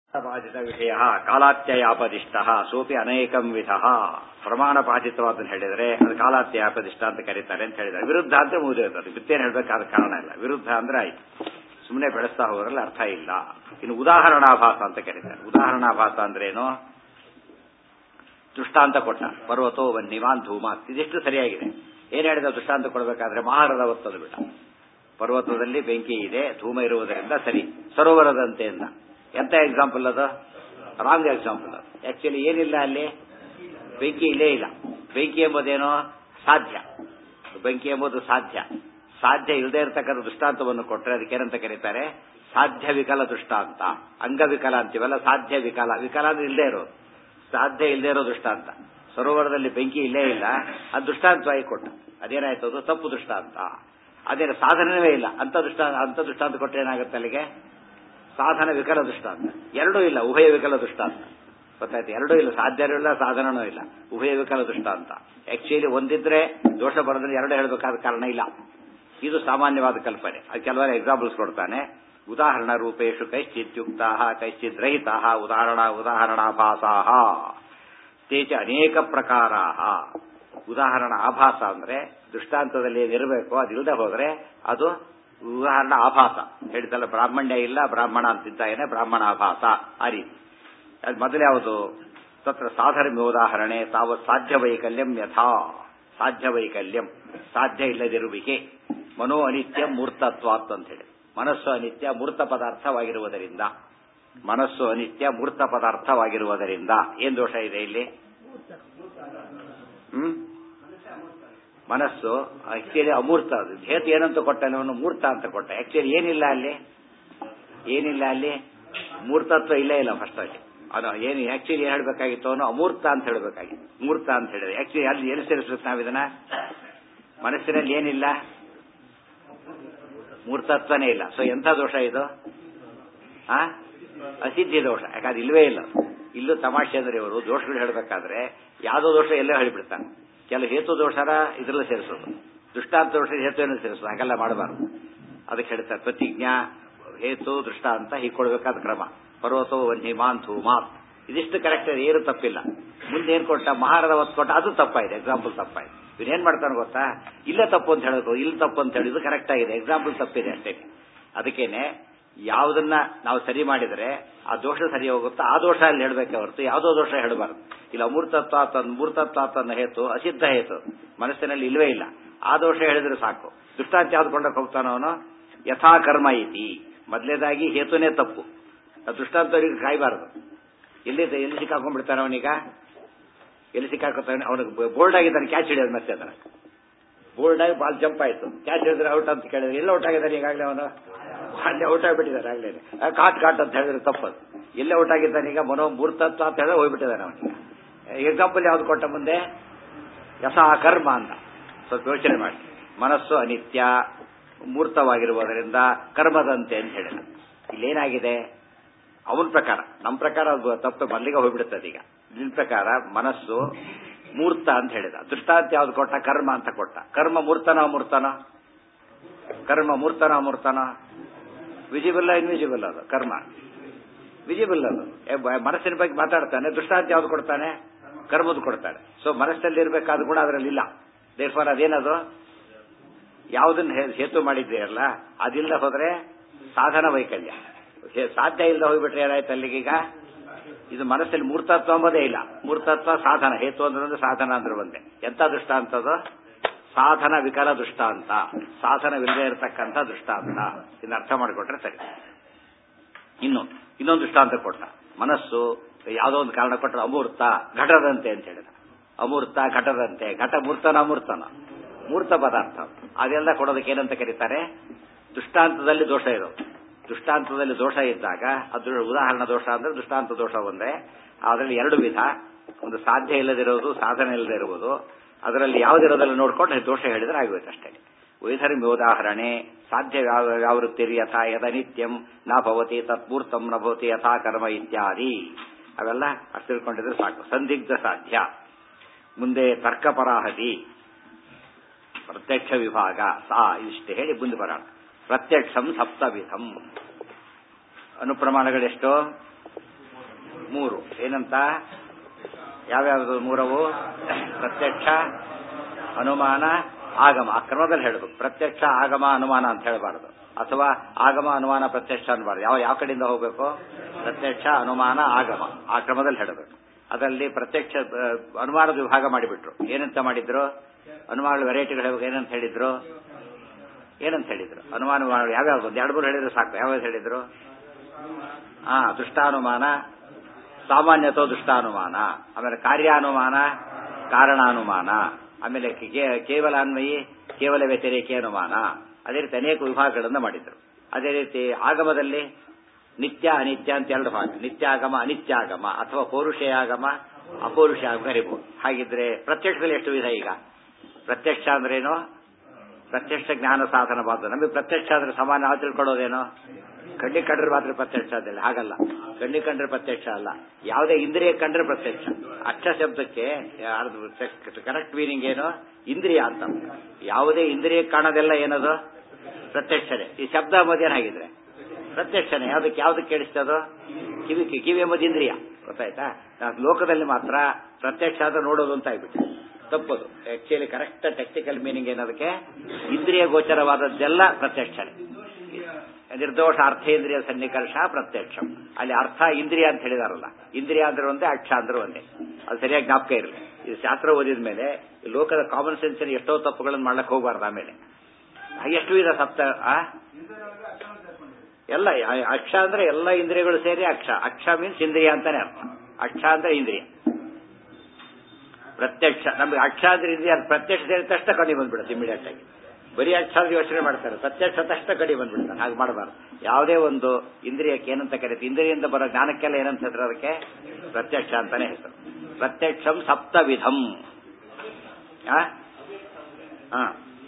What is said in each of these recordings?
ಬಾಧಿತ ವಿಷಯ ಕಾಲಾತ್ಯಯಾಪದಿಷ್ಟ ಸೋಪಿ ಅನೇಕಂ ವಿಧ ಪ್ರಮಾಣಪಾದಿತವಾದ ಹೇಳಿದರೆ ಅದು ಕಾಲಾತ್ಯಯಾಪದಿಷ್ಟ ಅಂತ ಕರೀತಾರೆ ಅಂತ ಹೇಳಿದ್ದಾರೆ ವಿರುದ್ಧ ಅಂದ್ರೆ ಮುಗಿದಿರ್ತದೆ ಬಿತ್ತೇನು ಹೇಳಬೇಕಾದ ಕಾರಣ ಇಲ್ಲ ವಿರುದ್ಧ ಅಂದ್ರೆ ಆಯ್ತು ಸುಮ್ಮನೆ ಬೆಳೆಸ್ತಾ ಹೋದ್ರಲ್ಲಿ ಅರ್ಥ ಇಲ್ಲ ಇನ್ನು ಉದಾಹರಣಾಭಾಸ ಅಂತ ಕರೀತಾರೆ ಉದಾಹರಣಾಭಾಸ ಅಂದ್ರೆ ಏನು ದೃಷ್ಟಾಂತ ಕೊಟ್ಟ ಪರ್ವತೋ ವನ್ನಿವಾನ್ ಧೂಮಾತ್ ಇದಿಷ್ಟು ಸರಿಯಾಗಿದೆ ಏನ್ ಹೇಳಿದ ದೃಷ್ಟಾಂತ ಕೊಡಬೇಕಾದ್ರೆ ಮಹಾರದ ಒತ್ತದ ಬಿಟ್ಟ ಪರ್ವತದಲ್ಲಿ ಬೆಂಕಿ ಇದೆ ಧೂಮ ಇರುವುದರಿಂದ ಸರಿ ಸರೋವರದಂತೆ ಅಂತ ಎಂತ ಎಕ್ಸಾಂಪಲ್ ಅದು ರಾಂಗ್ ಎಕ್ಸಾಂಪಲ್ ಅದು ಆಕ್ಚುಲಿ ಏನಿಲ್ಲ ಅಲ್ಲಿ ಬೆಂಕಿ ಇಲ್ಲೇ ಇಲ್ಲ ಬೆಂಕಿ ಎಂಬುದೇನೋ ಸಾಧ್ಯ ಬೆಂಕಿ ಎಂಬುದು ಸಾಧ್ಯ ಸಾಧ್ಯ ಇಲ್ಲದೆ ಇರತಕ್ಕಂಥ ದೃಷ್ಟಾಂತವನ್ನು ಕೊಟ್ಟರೆ ಅದಕ್ಕೆ ಏನಂತ ಕರೀತಾರೆ ಸಾಧ್ಯ ವಿಕಲ ದೃಷ್ಟಾಂತ ಅಂಗವಿಕಲ ಅಂತೀವಲ್ಲ ಸಾಧ್ಯ ವಿಕಲ ವಿಕಲ ಅಂದ್ರೆ ಇಲ್ಲದೆ ಇರೋದು ಸಾಧ್ಯ ಇಲ್ಲದೆ ಇರೋ ದೃಷ್ಟಾಂತ ಸರೋವರದಲ್ಲಿ ಬೆಂಕಿ ಇಲ್ಲೇ ಇಲ್ಲ ಅದು ದೃಷ್ಟಾಂತವಾಗಿ ಕೊಟ್ಟ ಅದೇನಾಯ್ತು ಅದು ತಪ್ಪು ದೃಷ್ಟಾಂತ ಅದೇನು ಸಾಧನವೇ ಇಲ್ಲ ಅಂತ ದೃಷ್ಟಾಂತ ಅಂತ ದೃಷ್ಟಾಂತ ಕೊಟ್ಟರೆ ಏನಾಗುತ್ತೆ ಅಲ್ಲಿಗೆ ಸಾಧನ ವಿಕಲ ದೃಷ್ಟಾಂತ ಎರಡೂ ಇಲ್ಲ ಉಭಯ ವಿಕಲ ದೃಷ್ಟಾಂತ ಗೊತ್ತಾಯ್ತು ಎರಡೂ ಇಲ್ಲ ಸಾಧ್ಯನೂ ಇಲ್ಲ ಸಾಧನನೂ ಇಲ್ಲ ಉಭಯ ವಿಕಲ ದೃಷ್ಟಾಂತ ಆಕ್ಚುಲಿ ಒಂದಿದ್ರೆ ದೋಷ ಬರೋದ್ರೆ ಎರಡು ಹೇಳಬೇಕಾದ ಕಾರಣ ಇಲ್ಲ ಇದು ಸಾಮಾನ್ಯವಾದ ಕಲ್ಪನೆ ಅದು ಕೆಲವರ ಎಕ್ಸಾಂಪಲ್ಸ್ ಕೊಡ್ತಾನೆ ಉದಾಹರಣ ರೂಪೇಶು ಕೈಶ್ಚಿತ್ಯುಕ್ತ ಕೈಶ್ಚಿತ್ ರಹಿತ ಉದಾಹರಣ ಉದಾಹರಣಾಭಾಸಾ ತೇಚ ಅನೇಕ ಪ್ರಕಾರ ಉದಾಹರಣ ಆಭಾಸ ಅಂದ್ರೆ ದೃಷ್ಟಾಂತದಲ್ಲಿ ಏನಿರಬೇಕು ಅದಿಲ್ಲದೆ ಹೋದ್ರೆ ಅದು ಉದಾಹರಣ ಆಭಾಸ ಹೇಳಿದಲ್ಲ ಬ್ರಾಹ್ಮಣ್ಯ ಇಲ್ಲ ಬ್ರಾಹ್ಮಣ ಅಂತಿದ್ದಾಗೇನೆ ಬ್ರಾಹ್ಮಣ ಆಭಾಸ ಆ ರೀತಿ ಅದು ಮೊದಲು ಯಾವುದು ತತ್ರ ಸಾಧರ್ಮ್ಯ ಉದಾಹರಣೆ ತಾವು ಸಾಧ್ಯ ವೈಕಲ್ಯಂ ಯಥಾ ಸಾಧ್ಯ ವೈಕಲ್ಯಂ ಸಾಧ್ಯ ಇಲ್ಲದಿರುವಿಕೆ ಮನೋ ಅನಿತ್ಯ ಮೂರ್ತತ್ವಾತ್ ಅಂತ ಹೇಳಿ ಮನಸ್ಸು ಅನಿತ್ಯ ಮೂರ್ತ ಪದಾರ್ಥವಾಗಿರುವುದರಿಂದ ಮನಸ್ಸು ಅನಿತ್ಯ ಮೂರ್ತ ಪದಾರ್ಥವಾಗಿರುವುದರಿಂದ ಏನ್ ದೋಷ ಇದೆ ಇಲ್ಲಿ ಹ್ಮ್ ಮನಸ್ಸು ಆಕ್ಚುಲಿ ಅಮೂರ್ತ ಅದು ಹೇತು ಏನಂತ ಕೊಟ್ಟ ಅವನು ಮೂರ್ತ ಅಂತ ಕೊಟ್ಟ ಆಕ್ಚುಲಿ ಏನಿಲ್ಲ ಅಲ್ಲಿ ಏನಿಲ್ಲ ಅಲ್ಲಿ ಮೂರ್ತತ್ವ ಇಲ್ಲೇ ಇಲ್ಲ ಫಸ್ಟ್ ಅಲ್ಲಿ ಅದು ಏನು ಆಕ್ಚುಲಿ ಏನ್ ಹೇಳ್ಬೇಕಾಗಿತ್ತು ಅವನು ಅಮೂರ್ತ ಅಂತ ಹೇಳ್ಬೇಕಾಗಿತ್ತು ಮೂರ್ತ ಅಂತ ಹೇಳಿದ್ರೆ ಆಕ್ಚುಲಿ ಅಲ್ಲಿ ಏನು ಸೇರಿಸ್ಬೇಕು ನಾವಿದನ್ನ ಮನಸ್ಸಿನಲ್ಲಿ ಏನಿಲ್ಲ ಮೂರ್ತತ್ವನೇ ಇಲ್ಲ ಸೊ ಎಂಥ ದೋಷ ಇದು ಆ ಅಸಿದ್ಧಿ ದೋಷ ಯಾಕಂದ್ರೆ ಇಲ್ವೇ ಇಲ್ಲ ಇಲ್ಲೂ ತಮಾಷೆ ಅಂದ್ರೆ ಇವರು ದೋಷಗಳು ಹೇಳಬೇಕಾದ್ರೆ ಯಾವುದೋ ದೋಷ ಎಲ್ಲೋ ಹೇಳಿಬಿಡ್ತಾನೆ ಕೆಲವು ಹೇತು ದೋಷರ ಇದ್ರಲ್ಲಿ ಸೇರಿಸೋದು ದೃಷ್ಟಾಂತ ದೋಷ ಹೇತುವನ್ನು ಸೇರಿಸೋದು ಹಾಗೆಲ್ಲ ಮಾಡಬಾರ್ದು ಅದಕ್ಕೆ ಹೇಳ್ತಾರೆ ಪ್ರತಿಜ್ಞಾ ಹೇತು ದೃಷ್ಟಾಂತ ಹೀಗೆ ಕೊಡಬೇಕಾದ ಕ್ರಮ ಪರ್ವತೋ ವನ್ಹಿಮಾನ್ ಧೂಮಾತ್ ಇದಿಷ್ಟು ಕರೆಕ್ಟ್ ಏನು ತಪ್ಪಿಲ್ಲ ಮುಂದೆ ಏನ್ ಕೊಟ್ಟ ಮಹಾರದ ಒತ್ತು ಕೊಟ್ಟ ಅದು ತಪ್ಪಾಗಿದೆ ಎಕ್ಸಾಂಪಲ್ ತಪ್ಪಾಗಿದೆ ಇವನೇನ್ ಮಾಡ್ತಾನೆ ಗೊತ್ತಾ ಇಲ್ಲೇ ತಪ್ಪು ಅಂತ ಹೇಳೋದು ಇಲ್ಲಿ ತಪ್ಪು ಅಂತ ಹೇಳಿದ್ದು ಕರೆಕ್ಟ್ ಆಗಿದೆ ಎಕ್ಸಾಂಪಲ್ ತಪ್ಪಿದೆ ಅಷ್ಟೇ ಅದಕ್ಕೇನೆ ಯಾವುದನ್ನ ನಾವು ಸರಿ ಮಾಡಿದರೆ ಆ ದೋಷ ಸರಿ ಹೋಗುತ್ತಾ ಆ ದೋಷ ಅಲ್ಲಿ ಹೇಳಬೇಕೆ ಹೊರತು ಯಾವುದೋ ದೋಷ ಹೇಳಬಾರ್ದು ಇಲ್ಲ ಅಮೂರ್ತತ್ವ ತನ್ನ ಮೂರ್ತತ್ವ ತನ್ನ ಹೇತು ಅಸಿದ್ಧ ಹೇತು ಮನಸ್ಸಿನಲ್ಲಿ ಇಲ್ವೇ ಇಲ್ಲ ಆ ದೋಷ ಹೇಳಿದ್ರೆ ಸಾಕು ದೃಷ್ಟಾಂತ ಯಾವ್ದು ಕೊಂಡಕ್ಕೆ ಹೋಗ್ತಾನೋ ಅವನು ಯಥಾ ಕರ್ಮ ಐತಿ ಮೊದಲೇದಾಗಿ ಹೇತುನೇ ತಪ್ಪು ದೃಷ್ಟಾಂತವರಿಗೆ ಕಾಯಬಾರದು ಎಲ್ಲಿ ಎಲ್ಲಿ ಸಿಕ್ಕಾಕೊಂಡ್ಬಿಡ್ತಾನೆ ಅವನೀಗ ಎಲ್ಲಿ ಸಿಕ್ಕಾಕೊತಾನೆ ಅವನಿಗೆ ಬೋಲ್ಡ್ ಆಗಿದ್ದಾನೆ ಕ್ಯಾಚ್ ಹಿಡಿಯೋದು ಮತ್ತೆ ಅದನ್ನ ಬೋಲ್ಡ್ ಆಗಿ ಬಾಲ್ ಜಂಪ್ ಆಯ್ತು ಕ್ಯಾಚ್ ಹಿಡಿದ್ರೆ ಔಟ್ ಅಂತ ಕೇಳಿದ್ರೆ ಎಲ್ಲ ಔಟ್ ಆಗಿದ್ದಾನೆ ಈಗಾಗಲೇ ಅವನು ಅಲ್ಲೇ ಔಟ್ ಆಗಿಬಿಟ್ಟಿದ್ದಾರೆ ಆಗ್ಲೇ ಕಾಟ್ ಕಾಟ್ ಅಂತ ಹೇಳಿದ್ರೆ ತಪ್ಪದು ಎಲ್ಲೇ ಔಟ್ ಆಗಿದ್ದಾನೆ ಈಗ ಮನೋ ಮೂರ್ತತ್ವ ಅಂತ ಹೇಳಿದ್ರೆ ಹೋಗ್ಬಿಟ್ಟಿದ್ದಾನೆ ಅವನಿಗೆ ಎಕ್ಸಾಂಪಲ್ ಯಾವ್ದು ಕೊಟ್ಟ ಮುಂದೆ ಯಥಾ ಕರ್ಮ ಅಂತ ಸ್ವಲ್ಪ ಯೋಚನೆ ಮಾಡಿ ಮನಸ್ಸು ಅನಿತ್ಯ ಮೂರ್ತವಾಗಿರುವುದರಿಂದ ಕರ್ಮದಂತೆ ಅಂತ ಹೇಳಿದ ಇಲ್ಲೇನಾಗಿದೆ ಅವನ ಪ್ರಕಾರ ನಮ್ಮ ಪ್ರಕಾರ ಅದು ತಪ್ಪು ಮಲ್ಲಿಗೆ ಹೋಗ್ಬಿಡುತ್ತದೆ ಈಗ ನಿನ್ ಪ್ರಕಾರ ಮನಸ್ಸು ಮೂರ್ತ ಅಂತ ಹೇಳಿದ ದೃಷ್ಟಾಂತ ಯಾವ್ದು ಕೊಟ್ಟ ಕರ್ಮ ಅಂತ ಕೊಟ್ಟ ಕರ್ಮ ಮೂರ್ತನ ಮೂರ್ತನ ಕರ್ಮ ಮೂರ್ತನ ಮೂರ್ತನ ವಿಜಿಬಲ್ ಇನ್ವಿಜಿಬಲ್ ಅದು ಕರ್ಮ ವಿಜಿಬಲ್ ಅದು ಮನಸ್ಸಿನ ಬಗ್ಗೆ ಮಾತಾಡ್ತಾನೆ ದೃಷ್ಟಾಂತ ಯಾವ್ದು ಕೊಡ್ತಾನೆ ಕರ್ಮದ್ದು ಕೊಡ್ತಾನೆ ಸೊ ಮನಸ್ಸಲ್ಲಿ ಇರಬೇಕಾದ ಕೂಡ ಅದರಲ್ಲಿ ಇಲ್ಲ ದೇರ್ಫಾರ್ ಅದೇನದು ಯಾವುದನ್ನ ಹೇತು ಮಾಡಿದ್ದೀರಲ್ಲ ಅದಿಲ್ಲ ಹೋದ್ರೆ ಸಾಧನ ವೈಕಲ್ಯ ಸಾಧ್ಯ ಇಲ್ಲದೆ ಹೋಗ್ಬಿಟ್ರೆ ಏನಾಯ್ತು ಅಲ್ಲಿಗೀಗ ಇದು ಮನಸ್ಸಲ್ಲಿ ಮೂರ್ತತ್ವ ಅಂಬೋದೇ ಇಲ್ಲ ಮೂರ್ತತ್ವ ಸಾಧನ ಹೇತು ಅಂದ್ರೆ ಸಾಧನ ಅಂದ್ರೆ ಒಂದೇ ಎಂತ ದೃಷ್ಟಾಂತದ ಸಾಧನ ವಿಕಲ ದೃಷ್ಟಾಂತ ಸಾಧನವಿಲ್ಲದೆ ಇರತಕ್ಕಂಥ ದೃಷ್ಟಾಂತ ಇನ್ನು ಅರ್ಥ ಮಾಡಿಕೊಟ್ರೆ ಸರಿ ಇನ್ನು ಇನ್ನೊಂದು ದೃಷ್ಟಾಂತ ಕೊಟ್ಟ ಮನಸ್ಸು ಯಾವುದೋ ಒಂದು ಕಾರಣ ಕೊಟ್ಟರೆ ಅಮೂರ್ತ ಘಟದಂತೆ ಅಂತ ಹೇಳಿದ ಅಮೂರ್ತ ಘಟದಂತೆ ಘಟ ಮೂರ್ತನ ಅಮೂರ್ತನ ಮೂರ್ತ ಪದಾರ್ಥ ಅದೆಲ್ಲ ಕೊಡೋದಕ್ಕೆ ಏನಂತ ಕರೀತಾರೆ ದೃಷ್ಟಾಂತದಲ್ಲಿ ದೋಷ ಇರೋದು ದೃಷ್ಟಾಂತದಲ್ಲಿ ದೋಷ ಇದ್ದಾಗ ಅದು ಉದಾಹರಣಾ ದೋಷ ಅಂದ್ರೆ ದೃಷ್ಟಾಂತ ದೋಷ ಒಂದೇ ಅದರಲ್ಲಿ ಎರಡು ವಿಧ ಒಂದು ಸಾಧ್ಯ ಇಲ್ಲದಿರೋದು ಸಾಧನೆ ಇಲ್ಲದೆ ಇರುವುದು ಅದರಲ್ಲಿ ಯಾವುದಿರೋದಲ್ಲ ನೋಡ್ಕೊಂಡು ದೋಷ ಹೇಳಿದ್ರೆ ಆಗೋಯ್ತು ಅಷ್ಟೇ ವೈಧರ್ಮ್ಯ ಉದಾಹರಣೆ ಸಾಧ್ಯ ವ್ಯಾವೃತ್ತಿರಿ ಯಥಾ ಯದ ನಿತ್ಯಂ ನ ಭವತಿ ತತ್ಪೂರ್ತಂ ನ ಭವತಿ ಯಥಾ ಕರ್ಮ ಇತ್ಯಾದಿ ಅವೆಲ್ಲ ಅಷ್ಟು ತಿಳ್ಕೊಂಡಿದ್ರೆ ಸಾಕು ಸಂದಿಗ್ಧ ಸಾಧ್ಯ ಮುಂದೆ ತರ್ಕಪರಾಹತಿ ಪ್ರತ್ಯಕ್ಷ ವಿಭಾಗ ಸಾ ಇಷ್ಟು ಹೇಳಿ ಮುಂದೆ ಬರೋಣ ಪ್ರತ್ಯಕ್ಷಂ ಸಪ್ತವಿಧಂ ಅನುಪ್ರಮಾಣಗಳೆಷ್ಟು ಏನಂತ ಯಾವ್ಯಾವುದು ಮೂರವು ಪ್ರತ್ಯಕ್ಷ ಅನುಮಾನ ಆಗಮ ಆ ಕ್ರಮದಲ್ಲಿ ಹೇಳಬೇಕು ಪ್ರತ್ಯಕ್ಷ ಆಗಮ ಅನುಮಾನ ಅಂತ ಹೇಳಬಾರದು ಅಥವಾ ಆಗಮ ಅನುಮಾನ ಪ್ರತ್ಯಕ್ಷ ಅನ್ಬಾರ್ದು ಯಾವ ಯಾವ ಕಡೆಯಿಂದ ಹೋಗಬೇಕು ಪ್ರತ್ಯಕ್ಷ ಅನುಮಾನ ಆಗಮ ಆ ಕ್ರಮದಲ್ಲಿ ಹೇಳಬೇಕು ಅದರಲ್ಲಿ ಪ್ರತ್ಯಕ್ಷ ಆ, ಅನುಮಾನದ ವಿಭಾಗ ಮಾಡಿಬಿಟ್ರು ಏನಂತ ಮಾಡಿದ್ರು ಅನುಮಾನಗಳ ವೆರೈಟಿಗಳು ಹೇಳ್ಬೇಕು ಏನಂತ ಹೇಳಿದ್ರು ಏನಂತ ಹೇಳಿದ್ರು ಅನುಮಾನ ಯಾವ್ಯಾವ ಒಂದು ಎರಡು ಮೂರು ಹೇಳಿದ್ರು ಸಾಕು ಯಾವ್ಯಾವ್ದು ಹೇಳಿದ್ರು ಹಾ ದುಷ್ಟಾನುಮಾನ ಸಾಮಾನ್ಯತೋ ದುಷ್ಟಾನುಮಾನ ಆಮೇಲೆ ಕಾರ್ಯಾನುಮಾನ ಕಾರಣಾನುಮಾನ ಆಮೇಲೆ ಕೇ- ಕೇವಲ ಅನ್ವಯಿ ಕೇವಲ ವ್ಯತಿರೇಕಿ ಅನುಮಾನ ಅದೇ ರೀತಿ ಅನೇಕ ವಿಭಾಗಗಳನ್ನು ಮಾಡಿದ್ರು ಅದೇ ರೀತಿ ಆಗಮದಲ್ಲಿ ನಿತ್ಯ ಅನಿತ್ಯ ಅಂತ ಎರಡು ಭಾಗ ನಿತ್ಯ ಆಗಮ ಅನಿತ್ಯ ಆಗಮ ಅಥವಾ ಪೌರುಷಯಾಗಮ ಅಪೌರುಷ ಆಗಮ ಕರಿಬಹುದು ಹಾಗಿದ್ರೆ ಪ್ರತ್ಯಕ್ಷದಲ್ಲಿ ಎಷ್ಟು ವಿಧ ಈಗ ಪ್ರತ್ಯಕ್ಷ ಅಂದ್ರೇನು ಪ್ರತ್ಯಕ್ಷ ಜ್ಞಾನ ಸಾಧನವಾದ ನಮಗೆ ಪ್ರತ್ಯಕ್ಷ ಅಂದ್ರೆ ಸಾಮಾನ್ಯ ನಾವು ತಿಳ್ಕೊಳ್ಳೋದೇನೋ ಕಣ್ಣಿ ಕಂಡ್ರೆ ಮಾತ್ರ ಪ್ರತ್ಯಕ್ಷ ಅದಿಲ್ಲ ಹಾಗಲ್ಲ ಕಣ್ಣಿ ಕಂಡ್ರೆ ಪ್ರತ್ಯಕ್ಷ ಅಲ್ಲ ಯಾವುದೇ ಇಂದ್ರಿಯ ಕಂಡ್ರೆ ಪ್ರತ್ಯಕ್ಷ ಅಕ್ಷ ಶಬ್ದಕ್ಕೆ ಕರೆಕ್ಟ್ ಮೀನಿಂಗ್ ಏನು ಇಂದ್ರಿಯ ಅಂತ ಯಾವುದೇ ಇಂದ್ರಿಯ ಕಾಣೋದೆಲ್ಲ ಏನದು ಪ್ರತ್ಯಕ್ಷನೇ ಈ ಶಬ್ದ ಎಂಬುದು ಏನಾಗಿದ್ರೆ ಪ್ರತ್ಯಕ್ಷನೇ ಯಾವ್ದಕ್ಕೆ ಯಾವ್ದಕ್ಕೆ ಕೇಳಿಸ್ತದೋ ಕಿವಿ ಕಿವಿ ಎಂಬುದು ಇಂದ್ರಿಯ ಗೊತ್ತಾಯ್ತಾ ನಾವು ಲೋಕದಲ್ಲಿ ಮಾತ್ರ ಪ್ರತ್ಯಕ್ಷ ಆದ್ರೆ ನೋಡೋದು ಅಂತ ಆಗ್ಬಿಟ್ಟು ತಪ್ಪದು ಆಕ್ಚುಲಿ ಕರೆಕ್ಟ್ ಟೆಕ್ನಿಕಲ್ ಮೀನಿಂಗ್ ಏನದಕ್ಕೆ ಇಂದ್ರಿಯ ಗೋಚರವಾದದ್ದೆಲ್ಲ ಪ್ರತ್ಯಕ್ಷನೇ ನಿರ್ದೋಷ ಅರ್ಥೇಂದ್ರಿಯ ಸನ್ನಿಕರ್ಷ ಪ್ರತ್ಯಕ್ಷ ಅಲ್ಲಿ ಅರ್ಥ ಇಂದ್ರಿಯ ಅಂತ ಹೇಳಿದಾರಲ್ಲ ಇಂದ್ರಿಯ ಅಂದ್ರೆ ಒಂದೇ ಅಕ್ಷ ಅಂದ್ರೆ ಒಂದೇ ಅದು ಸರಿಯಾಗಿ ಜ್ಞಾಪಕ ಇರಲಿ ಇದು ಶಾಸ್ತ್ರ ಓದಿದ ಮೇಲೆ ಈ ಲೋಕದ ಕಾಮನ್ ಸೆನ್ಸ್ ಎಷ್ಟೋ ತಪ್ಪುಗಳನ್ನು ಮಾಡ್ಲಕ್ಕೆ ಹೋಗಬಾರ್ದು ಆಮೇಲೆ ಎಷ್ಟು ವಿಧ ಸಪ್ತ ಆ? ಎಲ್ಲ ಆ- ಅಕ್ಷ ಅಂದ್ರೆ ಎಲ್ಲ ಇಂದ್ರಿಯಗಳು ಸೇರಿ ಅಕ್ಷ ಅಕ್ಷ ಮೀನ್ಸ್ ಇಂದ್ರಿಯ ಅಂತಾನೆ ಅರ್ಥ ಅಕ್ಷ ಅಂದ್ರೆ ಇಂದ್ರಿಯ ಪ್ರತ್ಯಕ್ಷ ನಮ್ಗೆ ಅಕ್ಷ ಅಂದ್ರೆ ಇಂದ್ರಿಯ ಅದು ಪ್ರತ್ಯಕ್ಷ ಸೇರಿದ ತಕ್ಷಣ ಕಡಿಮೆ ಬಂದ್ಬಿಡುತ್ತೆ ಇಮಿಡಿಯೇಟ್ ಆಗಿ ಬರೀ ಅಕ್ಷ ಅಂದ್ರೆ ಯೋಚನೆ ಮಾಡ್ತಾರೆ ಪ್ರತ್ಯಕ್ಷ ತಕ್ಷಣ ಕಡಿಮೆ ಬಂದ್ಬಿಡ್ತಾರೆ ಹಾಗೆ ಮಾಡಬಾರ್ದು ಯಾವುದೇ ಒಂದು ಇಂದ್ರಿಯಕ್ಕೆ ಏನಂತ ಕರೀತೀವಿ ಇಂದ್ರಿಯಿಂದ ಬರೋ ಜ್ಞಾನಕ್ಕೆಲ್ಲ ಏನಂತ ಹೆಸರು ಅದಕ್ಕೆ ಪ್ರತ್ಯಕ್ಷ ಅಂತಾನೆ ಹೆಸರು ಪ್ರತ್ಯಕ್ಷಂ ಸಪ್ತವಿಧಂ ಆ? ಆ.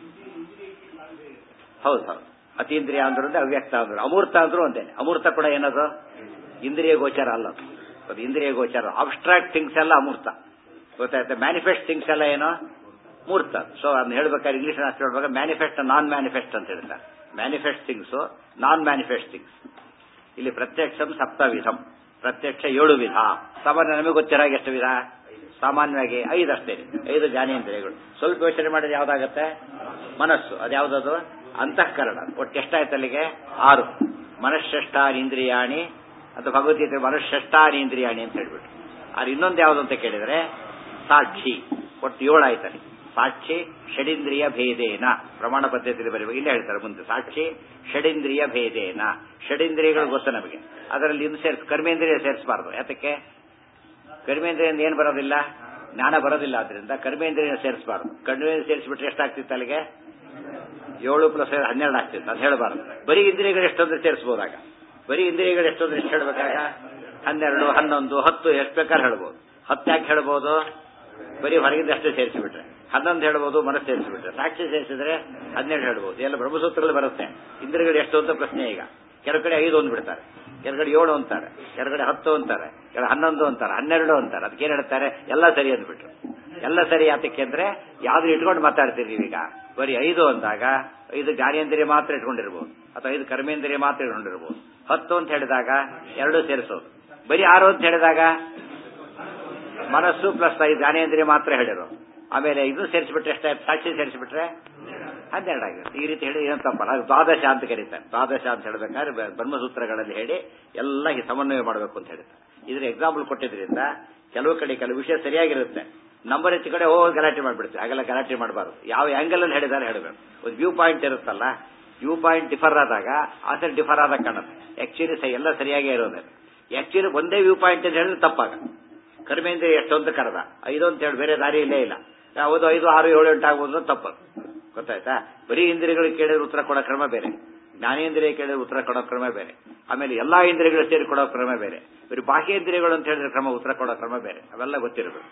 ಹೌದು ಹೌದು ಅತೀಂದ್ರಿಯ ಅಂದ್ರು ಒಂದೇ, ಅವ್ಯಕ್ತ ಅಂದ್ರು ಅಮೂರ್ತ ಅಂದ್ರು ಒಂದೇನೆ ಅಮೂರ್ತ ಕೂಡ ಏನದು ಇಂದ್ರಿಯ ಗೋಚರ ಅಲ್ಲ ಅದು. ಅದು ಇಂದ್ರಿಯ ಗೋಚರ ಅಬ್ಸ್ಟ್ರಾಕ್ಟ್ ಥಿಂಗ್ಸ್ ಎಲ್ಲ ಅಮೂರ್ತ ಗೊತ್ತಾಯ್ತು ಮ್ಯಾನಿಫೆಸ್ಟ್ ಥಿಂಗ್ಸ್ ಎಲ್ಲ ಏನೋ ಮೂರ್ತ ಸೊ ಅದನ್ನ ಹೇಳ್ಬೇಕಾದ್ರೆ ಇಂಗ್ಲಿಷ್ ಅಷ್ಟು ಹೇಳ್ಬೇಕಾದ್ರೆ ಮ್ಯಾನಿಫೆಸ್ಟ್ ನಾನ್ ಮ್ಯಾನಿಫೆಸ್ಟ್ ಅಂತ ಹೇಳ್ತಾರೆ manifest things non manifest things ಇಲ್ಲಿ ಪ್ರತ್ಯಕ್ಷಂ ಸಪ್ತವಿಧಂ ಪ್ರತ್ಯಕ್ಷ ಏಳು ವಿಧ ಸಾಮಾನ್ಯ ನಮಗೆ ಗೊತ್ತಿರೋ ಹಾಗೆ ಎಷ್ಟು ವಿಧ ಸಾಮಾನ್ಯವಾಗಿ ಐದು ಅಷ್ಟೇ ಐದು ಜ್ಞಾನೇಂದ್ರಿಯಗಳು ಸ್ವಲ್ಪ ಯೋಚನೆ ಮಾಡಿದ್ರೆ ಯಾವ್ದಾಗತ್ತೆ ಮನಸ್ಸು ಅದ್ಯಾವ್ದದು ಅಂತಃಕರಣ ಒಟ್ಟು ಎಷ್ಟಾಯ್ತು ಅಲ್ಲಿಗೆ ಆರು ಮನಶ್ರೇಷ್ಠಾನಿಂದ್ರಿಯಾಣಿ ಅಥವಾ ಭಗವದ್ಗೀತೆ ಮನಶ್ರೇಷ್ಠಾನಿಂದ್ರಿಯಾಣಿ ಅಂತ ಹೇಳ್ಬಿಟ್ಟು ಅದು ಇನ್ನೊಂದು ಯಾವ್ದು ಅಂತ ಕೇಳಿದ್ರೆ ಸಾಕ್ಷಿ ಒಟ್ಟು ಏಳು ಆಯ್ತಲ್ಲಿ ಸಾಕ್ಷಿ ಷಡಿಂದ್ರಿಯ ಭೇದೇನ ಪ್ರಮಾಣ ಪದ್ಧತಿಯಲ್ಲಿ ಬರೀಬೇಕು ಇಲ್ಲೇ ಹೇಳ್ತಾರೆ ಮುಂದೆ ಸಾಕ್ಷಿ ಷಡಿಂದ್ರಿಯ ಭೇದೇನ ಷಡಿಂದ್ರಿಯಗಳು ಗೊತ್ತು ನಮಗೆ ಅದರಲ್ಲಿ ಇನ್ನು ಸೇರಿಸ್ ಕರ್ಮೇಂದ್ರಿಯ ಸೇರಿಸಬಾರ್ದು ಯಾತಕ್ಕೆ ಕರ್ಮೇಂದ್ರಿಯಿಂದ ಏನು ಬರೋದಿಲ್ಲ ಜ್ಞಾನ ಬರೋದಿಲ್ಲ ಆದ್ರಿಂದ ಕರ್ಮೇಂದ್ರಿಯ ಸೇರಿಸಬಾರ್ದು ಕರ್ಮೇಂದ್ರಿಯ ಸೇರಿಸ್ಬಿಟ್ರೆ ಎಷ್ಟಾಗ್ತಿತ್ತು ಅಲ್ಲಿಗೆ ಏಳು ಪ್ಲಸ್ ಹನ್ನೆರಡು ಆಗ್ತಿತ್ತು ಅದು ಹೇಳಬಾರ್ದು ಬರೀ ಇಂದ್ರಿಯಗಳು ಎಷ್ಟೊಂದ್ರೆ ಸೇರಿಸಬಹುದಾಗ ಬರೀ ಇಂದ್ರಿಯಗಳು ಎಷ್ಟೊಂದ್ರೆ ಎಷ್ಟು ಹೇಳ್ಬೇಕಾಗ ಹನ್ನೆರಡು ಹನ್ನೊಂದು ಹತ್ತು ಎಷ್ಟು ಬೇಕಾದ್ರೆ ಹೇಳ್ಬೋದು ಹತ್ತು ಯಾಕೆ ಹೇಳ್ಬೋದು ಬರೀ ಹೊರಗಿಂದ ಅಷ್ಟೇ ಸೇರಿಸಿಬಿಟ್ರೆ ಹನ್ನೊಂದು ಹೇಳ್ಬೋದು ಮನಸ್ಸು ಸೇರಿಸಿಬಿಟ್ರೆ ಸಾಕ್ಷಿ ಸೇರಿಸಿದ್ರೆ ಹನ್ನೆರಡು ಹೇಳ್ಬೋದು ಎಲ್ಲ ಬ್ರಹ್ಮಸೂತ್ರಗಳು ಬರುತ್ತೆ ಇಂದ್ರಿಯಗಳು ಎಷ್ಟು ಅಂತ ಪ್ರಶ್ನೆ ಈಗ ಕೆಲವು ಕಡೆ ಐದು ಒಂದು ಬಿಡ್ತಾರೆ ಕೆಲವು ಕಡೆ ಏಳು ಅಂತಾರೆ ಕೆಲವು ಕಡೆ ಹತ್ತು ಅಂತಾರೆ ಕೆಲ ಹನ್ನೊಂದು ಅಂತಾರೆ ಹನ್ನೆರಡು ಅಂತಾರೆ ಅದಕ್ಕೆ ಏನ್ ಹೇಳ್ತಾರೆ ಎಲ್ಲ ಸರಿ ಅಂದ್ಬಿಟ್ರು ಎಲ್ಲ ಸರಿ ಯಾತಕ್ಕೆ ಅಂದ್ರೆ ಯಾವ್ದು ಇಟ್ಕೊಂಡು ಮಾತಾಡ್ತೀರಿ ನೀವೀಗ ಬರೀ ಐದು ಅಂದಾಗ ಐದು ಜ್ಞಾನೇಂದ್ರಿಯ ಮಾತ್ರ ಇಟ್ಕೊಂಡಿರ್ಬೋದು ಅಥವಾ ಐದು ಕರ್ಮೇಂದ್ರಿಯ ಮಾತ್ರ ಇಟ್ಕೊಂಡಿರ್ಬೋದು ಹತ್ತು ಅಂತ ಹೇಳಿದಾಗ ಎರಡು ಸೇರಿಸೋದು ಬರೀ ಆರು ಅಂತ ಹೇಳಿದಾಗ ಮನಸ್ಸು ಪ್ಲಸ್ ಐದು ಜ್ಞಾನೇಂದ್ರಿಯ ಮಾತ್ರ ಹೇಳಿರು ಆಮೇಲೆ ಇದು ಸೇರಿಸಿಬಿಟ್ರೆ ಎಷ್ಟಾಯ್ತು ಸಾಕ್ಷಿ ಸೇರಿಸಿಬಿಟ್ರೆ ಹನ್ನೆರಡು ಆಗಿರುತ್ತೆ ಈ ರೀತಿ ಹೇಳಿ ಏನು ತಪ್ಪಲ್ಲ ಅದು ದ್ವಾದಶ ಅಂತ ಕರೀತಾರೆ ದ್ವಾದಶ ಅಂತ ಹೇಳ್ಬೇಕಾದ್ರೆ ಬ- ಬ್ರಹ್ಮಸೂತ್ರಗಳಲ್ಲಿ ಹೇಳಿ ಎಲ್ಲ ಈ ಸಮನ್ವಯ ಮಾಡಬೇಕು ಅಂತ ಹೇಳ್ತಾರೆ ಇದ್ರ ಎಕ್ಸಾಂಪಲ್ ಕೊಟ್ಟಿದ್ರಿಂದ ಕೆಲವು ಕಡೆ ಕೆಲವು ವಿಷಯ ಸರಿಯಾಗಿರುತ್ತೆ ನಂಬರ್ ಹೆಚ್ಚು ಕಡೆ ಹೋಗಿ ಗಲಾಟೆ ಮಾಡ್ಬಿಡ್ತೀವಿ ಹಾಗೆಲ್ಲ ಗಲಾಟೆ ಮಾಡಬಾರ್ದು ಯಾವ ಆಂಗಲ್ ಅಲ್ಲಿ ಹೇಳಿದಾರೆ ಹೇಳಬೇಕು ಒಂದು ವ್ಯೂ ಪಾಯಿಂಟ್ ಇರುತ್ತಲ್ಲ ವ್ಯೂ ಪಾಯಿಂಟ್ ಡಿಫರ್ ಆದಾಗ ಆ ಸರಿ ಡಿಫರ್ ಆದಾಗ ಕಾಣುತ್ತೆ ಆಕ್ಚುಲಿ ಎಲ್ಲ ಸರಿಯಾಗೇ ಇರೋದೇ ಆಕ್ಚುಲಿ ಒಂದೇ ವ್ಯೂ ಪಾಯಿಂಟ್ ಅಂತ ಹೇಳಿದ್ರೆ ತಪ್ಪಾಗ ಕಡಿಮೆಯಿಂದ ಎಷ್ಟು ಅಂತ ಕರೆದ ಐದು ಅಂತ ಹೇಳಿ ಬೇರೆ ದಾರಿ ಇಲ್ಲೇ ಇಲ್ಲ ಹೌದು ಐದು ಆರು ಏಳು ಎಂಟು ಆಗ್ಬೋದು ಅಂತ ತಪ್ಪು ಗೊತ್ತಾಯ್ತಾ ಬರೀ ಇಂದ್ರಿಯಗಳಿಗೆ ಕೇಳಿದ್ರೆ ಉತ್ತರ ಕೊಡೋ ಕ್ರಮ ಬೇರೆ ಜ್ಞಾನೇಂದ್ರಿಯ ಕೇಳಿದ್ರೆ ಉತ್ತರ ಕೊಡೋ ಕ್ರಮ ಬೇರೆ ಆಮೇಲೆ ಎಲ್ಲಾ ಇಂದ್ರಿಯಗಳು ಸೇರಿ ಕೊಡೋ ಕ್ರಮ ಬೇರೆ ಬರೀ ಬಾಹ್ಯೇಂದ್ರಿಯಗಳು ಅಂತ ಹೇಳಿದ್ರೆ ಕ್ರಮ ಉತ್ತರ ಕೊಡೋ ಕ್ರಮ ಬೇರೆ ಅವೆಲ್ಲ ಗೊತ್ತಿರಬೇಕು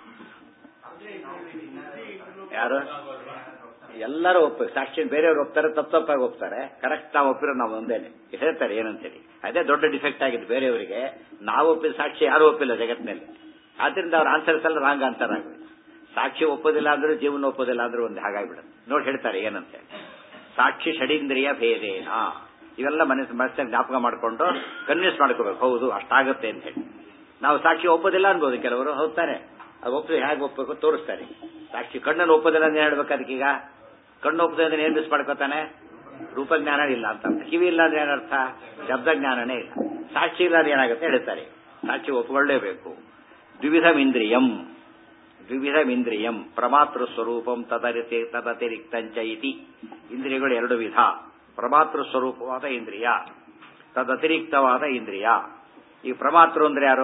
ಯಾರು ಎಲ್ಲರೂ ಒಪ್ಪ ಸಾಕ್ಷಿ ಬೇರೆಯವ್ರು ಒಪ್ತಾರೆ ತಪ್ಪು ತಪ್ಪಾಗಿ ಒಪ್ತಾರೆ ಕರೆಕ್ಟ್ ನಾವು ಒಪ್ಪಿರೋ ನಾವು ಒಂದೇನೆ ಹೇಳ್ತಾರೆ ಏನಂತೇಳಿ ಅದೇ ದೊಡ್ಡ ಡಿಫೆಕ್ಟ್ ಆಗಿದೆ ಬೇರೆಯವರಿಗೆ ನಾವು ಒಪ್ಪಿದ ಸಾಕ್ಷಿ ಯಾರು ಒಪ್ಪಿಲ್ಲ ಜಗತ್ತಿನಲ್ಲಿ ಆದ್ರಿಂದ ಅವ್ರ ಆನ್ಸರ್ಸ್ ಎಲ್ಲ ರಾಂಗ್ ಆನ್ಸರ್ ಆಗುತ್ತೆ ಸಾಕ್ಷಿ ಒಪ್ಪೋದಿಲ್ಲ ಅಂದ್ರೆ ಜೀವನ ಒಪ್ಪೋದಿಲ್ಲ ಅಂದ್ರೆ ಒಂದು ಹಾಗಾಗ್ಬಿಡುತ್ತೆ ನೋಡಿ ಹೇಳ್ತಾರೆ ಏನಂತ ಸಾಕ್ಷಿ ಷಡೀಂದ್ರಿಯ ಭೇದೇನ ಇವೆಲ್ಲ ಮನಸ್ಸು ಮನಸ್ಸಿನ ಜ್ಞಾಪಕ ಮಾಡ್ಕೊಂಡು ಕನ್ವಿನ್ಸ್ ಮಾಡ್ಕೋಬೇಕು ಹೌದು ಅಷ್ಟಾಗುತ್ತೆ ಅಂತ ಹೇಳಿ ನಾವು ಸಾಕ್ಷಿ ಒಪ್ಪೋದಿಲ್ಲ ಅನ್ಬೋದು ಕೆಲವರು ಹೋಗ್ತಾರೆ ಅದು ಒಪ್ಪಿ ಹೇಗೆ ಒಪ್ಪಬೇಕು ತೋರಿಸ್ತಾರೆ ಸಾಕ್ಷಿ ಕಣ್ಣನ್ನು ಒಪ್ಪೋದಿಲ್ಲ ಅಂತ ಹೇಳ್ಬೇಕು ಅದಕ್ಕೀಗ ಕಣ್ಣು ಒಪ್ಪದೆ ಅಂದ್ರೆ ಏನ್ ಮಿಸ್ ಮಾಡ್ಕೋತಾನೆ ರೂಪಜ್ಞಾನ ಇಲ್ಲ ಅಂತ ಅರ್ಥ. ಕಿವಿ ಇಲ್ಲ ಅಂದ್ರೆ ಏನರ್ಥ ಶಬ್ದ ಜ್ಞಾನನೇ ಇಲ್ಲ ಸಾಕ್ಷಿ ಇಲ್ಲ ಅಂದ್ರೆ ಏನಾಗುತ್ತೆ ಹೇಳ್ತಾರೆ ಸಾಕ್ಷಿ ಒಪ್ಪಿಕೊಳ್ಳೇಬೇಕು ದ್ವಿವಿಧಮಿಂದ್ರಿಯಂ ದ್ವಿವಿಧಮಿಂದ್ರಿಯಂ ಪ್ರಮಾತೃ ಸ್ವರೂಪಂ ತದರಿತಿ ತದತಿರಿಕ್ತಂಚ ಇತಿ ಇಂದ್ರಿಯಗಳು ಎರಡು ವಿಧ ಪ್ರಮಾತೃ ಸ್ವರೂಪವಾದ ಇಂದ್ರಿಯ ತದತಿರಿಕ್ತವಾದ ಇಂದ್ರಿಯ ಈ ಪ್ರಮಾತೃ ಅಂದ್ರೆ ಯಾರು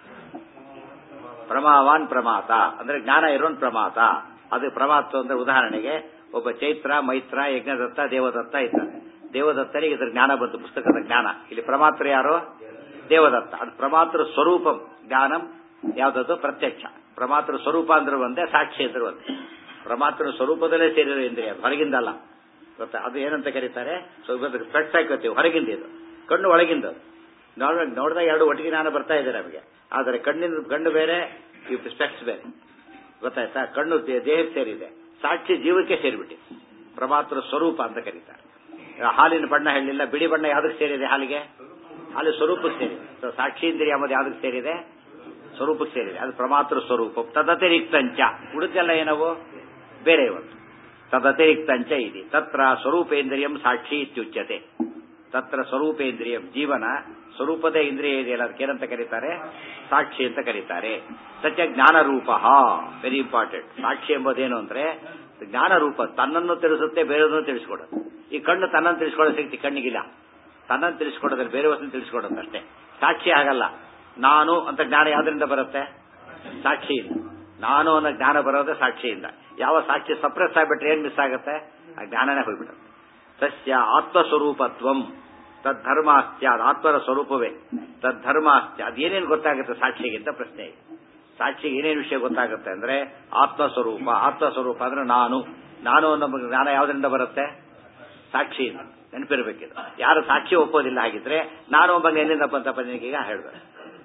ಪ್ರಮಾವಾನ್ ಪ್ರಮಾತ ಅಂದ್ರೆ ಜ್ಞಾನ ಇರೋನ್ ಪ್ರಮಾತ ಅದು ಪ್ರಮಾತೃ ಅಂದ್ರೆ ಉದಾಹರಣೆಗೆ ಒಬ್ಬ ಚೈತ್ರ ಮೈತ್ರ ಯಜ್ಞದತ್ತ ದೇವದತ್ತ ಇದ್ದಾರೆ ದೇವದತ್ತನಿಗೆ ಇದ್ರ ಜ್ಞಾನ ಬಂತು ಪುಸ್ತಕದ ಜ್ಞಾನ ಇಲ್ಲಿ ಪ್ರಮಾತೃ ಯಾರು ದೇವದತ್ತ ಅದು ಪ್ರಮಾತೃ ಸ್ವರೂಪಂ ಜ್ಞಾನಂ ಯಾವ್ದದು ಪ್ರತ್ಯಕ್ಷ ಪ್ರಮಾತೃ ಸ್ವರೂಪ ಅಂದ್ರೆ ಒಂದೇ ಸಾಕ್ಷಿ ಅಂದ್ರೆ ಒಂದೇ ಪ್ರಮಾತೃ ಸ್ವರೂಪದಲ್ಲೇ ಸೇರಿರೋ ಇಂದ್ರಿಯ ಅದು ಹೊರಗಿಂದಲ್ಲ ಗೊತ್ತಾ ಅದು ಏನಂತ ಕರೀತಾರೆ ಸೊ ಸ್ಪೆಕ್ಸ್ ಹಾಕೋತೀವಿ ಹೊರಗಿಂದ ಇದು ಕಣ್ಣು ಒಳಗಿಂದ ಅದು. ನೋಡ ನೋಡಿದಾಗ ಎರಡು ಒಟ್ಟಿಗೆ ಜ್ಞಾನ ಬರ್ತಾ ಇದೆ ನಮಗೆ ಆದರೆ ಕಣ್ಣಿನ ಕಣ್ಣು ಬೇರೆ ಈ ಸ್ಪೆಕ್ಸ್ ಬೇರೆ ಗೊತ್ತಾಯ್ತಾ ಕಣ್ಣು ದೇ- ದೇಹಕ್ಕೆ ಸೇರಿದೆ ಸಾಕ್ಷಿ ಜೀವಕ್ಕೆ ಸೇರಿಬಿಟ್ಟಿದೆ ಪ್ರಮಾತೃ ಸ್ವರೂಪ ಅಂತ ಕರೀತಾರೆ ಹಾಲಿನ ಬಣ್ಣ ಹೇಳಿಲ್ಲ ಬಿಳಿ ಬಣ್ಣ ಯಾವ್ದಕ್ಕೆ ಸೇರಿದೆ ಹಾಲಿಗೆ ಹಾಲು ಸ್ವರೂಪಕ್ಕೆ ಸೇರಿದೆ ಸೊ ಸಾಕ್ಷಿ ಇಂದ್ರಿಯ ಎಂಬುದು ಯಾವ್ದಕ್ಕೆ ಸೇರಿದೆ ಸ್ವರೂಪಕ್ಕೆ ಸೇರಿದೆ ಅದು ಪ್ರಮಾತೃ ಸ್ವರೂಪ ತದತಿರಿಕ್ತಂಚ ಉಳಿದೆಲ್ಲ ಏನವು ಬೇರೆ ಒಂದು ತದತಿರಿಕ್ತಂಚ ಇದೆ ತತ್ರ ಸ್ವರೂಪೇಂದ್ರಿಯಂ ಸಾಕ್ಷಿ ಇತ್ಯುಚ್ಯತೆ ತತ್ರ ಸ್ವರೂಪೇಂದ್ರಿಯಂ ಜೀವನ ಸ್ವರೂಪದ ಇಂದ್ರಿಯ ಇದೆಯಲ್ಲ ಅದಕ್ಕೆ ಏನಂತ ಕರೀತಾರೆ ಸಾಕ್ಷಿ ಅಂತ ಕರೀತಾರೆ ಸತ್ಯ ಜ್ಞಾನ ರೂಪ ವೆರಿ ಇಂಪಾರ್ಟೆಂಟ್ ಸಾಕ್ಷಿ ಎಂಬುದೇನು ಅಂದ್ರೆ ಜ್ಞಾನ ರೂಪ ತನ್ನನ್ನು ತಿಳಿಸುತ್ತೆ ಬೇರೆಯದನ್ನು ತಿಳಿಸ್ಕೊಡುತ್ತೆ ಈ ಕಣ್ಣು ತನ್ನನ್ನು ತಿಳಿಸ್ಕೊಳ್ಳೋ ಶಕ್ತಿ ಕಣ್ಣಿಗಿಲ್ಲ ತನ್ನನ್ನು ತಿಳಿಸ್ಕೊಡೋದ್ರೆ ಬೇರೆ ವಸ್ತುನ ತಿಳಿಸ್ಕೊಡುತ್ತೆ ಅಷ್ಟೇ ಸಾಕ್ಷಿ ಆಗಲ್ಲ ನಾನು ಅಂತ ಜ್ಞಾನ ಯಾವ್ದ್ರಿಂದ ಬರುತ್ತೆ ಸಾಕ್ಷಿಯಿಂದ ನಾನು ಅನ್ನೋ ಜ್ಞಾನ ಬರೋದೇ ಸಾಕ್ಷಿಯಿಂದ ಯಾವ ಸಾಕ್ಷಿ ಸಪ್ರೆಸ್ ಆಗ್ಬಿಟ್ರೆ ಏನ್ ಮಿಸ್ ಆಗುತ್ತೆ ಆ ಜ್ಞಾನನೇ ಹೋಗ್ಬಿಡುತ್ತೆ ಸಸ್ಯ ಆತ್ಮಸ್ವರೂಪತ್ವಂ ತದ್ಧರ್ಮಾಸ್ತ್ಯ ಅದು ಆತ್ಮರ ಸ್ವರೂಪವೇ ತದ್ಧರ್ಮಾಸ್ತ್ಯ ಅದೇನೇನು ಗೊತ್ತಾಗುತ್ತೆ ಸಾಕ್ಷಿಗೆ ಅಂತ ಪ್ರಶ್ನೆ ಇದೆ ಸಾಕ್ಷಿಗೆ ಏನೇನು ವಿಷಯ ಗೊತ್ತಾಗುತ್ತೆ ಅಂದ್ರೆ ಆತ್ಮಸ್ವರೂಪ ಆತ್ಮಸ್ವರೂಪ ಅಂದ್ರೆ ನಾನು ನಾನು ಅನ್ನೋ ಜ್ಞಾನ ಯಾವ್ದ್ರಿಂದ ಬರುತ್ತೆ ಸಾಕ್ಷಿಯಿಂದ ನೆನಪಿರ್ಬೇಕಿದು ಯಾರು ಸಾಕ್ಷಿ ಒಪ್ಪೋದಿಲ್ಲ ಹಾಗಿದ್ರೆ ನಾನು ಒಬ್ಬ ಎಲ್ಲಿಂದ ಬಂತಪ್ಪ ನಿನಗೀಗ ಹೇಳ್ಬೇಕು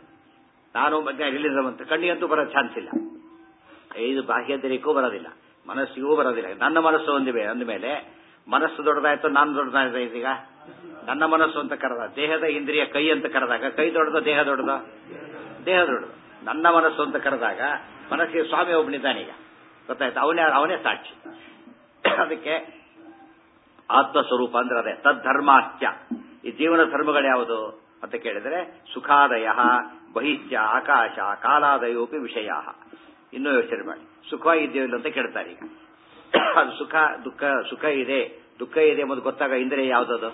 ನಾನು ಬಗ್ಗೆ ಎಲ್ಲಿಂದ ಬಂತ ಕಣ್ಣಿಗಂತೂ ಬರೋ ಚಾನ್ಸ್ ಇಲ್ಲ ಇದು ಬಾಹ್ಯದರಿಗೂ ಬರೋದಿಲ್ಲ ಮನಸ್ಸಿಗೂ ಬರೋದಿಲ್ಲ ನನ್ನ ಮನಸ್ಸು ಒಂದಿವೆ ಅಂದಮೇಲೆ ಮನಸ್ಸು ದೊಡ್ಡದಾಯ್ತು ನಾನು ದೊಡ್ಡದಾಯ್ತು ಇದೀಗ ನನ್ನ ಮನಸ್ಸು ಅಂತ ಕರೆದ ದೇಹದ ಇಂದ್ರಿಯ ಕೈ ಅಂತ ಕರೆದಾಗ ಕೈ ದೊಡ್ಡದ ದೇಹ ದೊಡ್ಡದ ದೇಹ ದೊಡ್ಡದು ನನ್ನ ಮನಸ್ಸು ಅಂತ ಕರೆದಾಗ ಮನಸ್ಸಿಗೆ ಸ್ವಾಮಿ ಒಬ್ಬನಿದ್ದಾನೀಗ ಗೊತ್ತಾಯ್ತು ಅವನೇ ಅವನೇ ಸಾಕ್ಷಿ ಅದಕ್ಕೆ ಆತ್ಮಸ್ವರೂಪ ಅಂದ್ರೆ ಅದೇ ತದ್ಧರ್ಮಾಸ್ತ್ಯ ಈ ಜೀವನ ಧರ್ಮಗಳು ಯಾವುದು ಅಂತ ಕೇಳಿದ್ರೆ ಸುಖಾದಯ ಬಹಿಶ್ಚ ಆಕಾಶ ಕಾಲಾದಯೋಪಿ ವಿಷಯ ಇನ್ನೂ ಯೋಚನೆ ಮಾಡಿ ಸುಖವಾಗಿದ್ದೇವಿಲ್ಲ ಅಂತ ಕೇಳ್ತಾರೆ ಈಗ ಅದು ಸುಖ ದುಃಖ ಸುಖ ಇದೆ ದುಃಖ ಇದೆ ಎಂಬುದು ಗೊತ್ತಾಗ ಇಂದ್ರಿಯ ಯಾವುದದು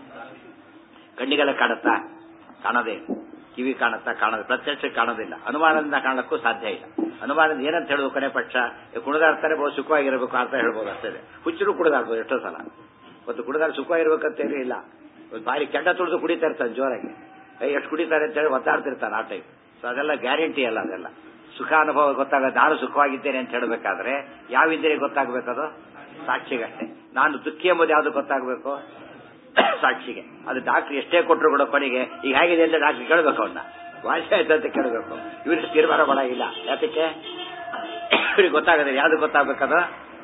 ಕಣ್ಣಿಗೆಲ್ಲ ಕಾಣುತ್ತಾ ಕಾಣದೇ ಇಲ್ಲ. ಕಿವಿ ಕಾಣುತ್ತಾ ಕಾಣದ ಪ್ರತ್ಯಕ್ಷ ಕಾಣೋದಿಲ್ಲ ಅನುಮಾನದಿಂದ ಕಾಣಕ್ಕೂ ಸಾಧ್ಯ ಇಲ್ಲ ಅನುಮಾನದಿಂದ ಏನಂತ ಹೇಳೋದು ಕೊನೆ ಪಕ್ಷ ಕುಣಿದಾಡ್ತಾರೆ ಬಹು ಸುಖವಾಗಿರಬೇಕು ಅಂತ ಹೇಳ್ಬೋದು ಅಷ್ಟೇ ಹುಚ್ಚರು ಕುಡಿದಾಡ್ಬೋದು ಎಷ್ಟೋ ಸಲ ಒಂದು ಕುಡಿದಾಡ ಸುಖವಾಗಿರ್ಬೇಕಂತ ಏನೂ ಇಲ್ಲ ಒಂದು ಬಾರಿ ಕೆಂಡ ತುಳಿದು ಕುಡಿತಾ ಇರ್ತಾನೆ ಜೋರಾಗಿ ಏ, ಎಷ್ಟು ಕುಡಿತಾರೆ ಅಂತ ಹೇಳಿ ಒದ್ದಾಡ್ತಿರ್ತಾನೆ ಆ ಟೈಪ್ ಸೊ ಅದೆಲ್ಲ ಗ್ಯಾರಂಟಿ ಅಲ್ಲ ಅದೆಲ್ಲ ಸುಖ ಅನುಭವ ಗೊತ್ತಾಗ ನಾನು ಸುಖವಾಗಿದ್ದೇನೆ ಅಂತ ಹೇಳಬೇಕಾದ್ರೆ ಯಾವ ಇಂದ್ರಿಯ ಗೊತ್ತಾಗಬೇಕದು ಸಾಕ್ಷಿಗಷ್ಟೇ ನಾನು ದುಃಖಿ ಎಂಬುದು ಯಾವುದು ಗೊತ್ತಾಗಬೇಕು ಸಾಕ್ಷಿಗೆ ಅದು ಡಾಕ್ಟರ್ ಎಷ್ಟೇ ಕೊಟ್ಟರು ಕೂಡ ಕೊನೆಗೆ ಈಗ ಹೇಗಿದೆ ಅಂತ ಡಾಕ್ಟರ್ ಕೇಳಬೇಕು ಅವನ್ನ ವಾಸಿ ಆಯ್ತು ಅಂತ ಕೇಳಬೇಕು ಇವ್ರಿಗೆ ತೀರ್ಮಾನ ಮಾಡಾಗಿಲ್ಲ ಯಾತಕ್ಕೆ ಇವ್ರಿಗೆ ಗೊತ್ತಾಗದೆ ಯಾವ್ದು ಗೊತ್ತಾಗಬೇಕದು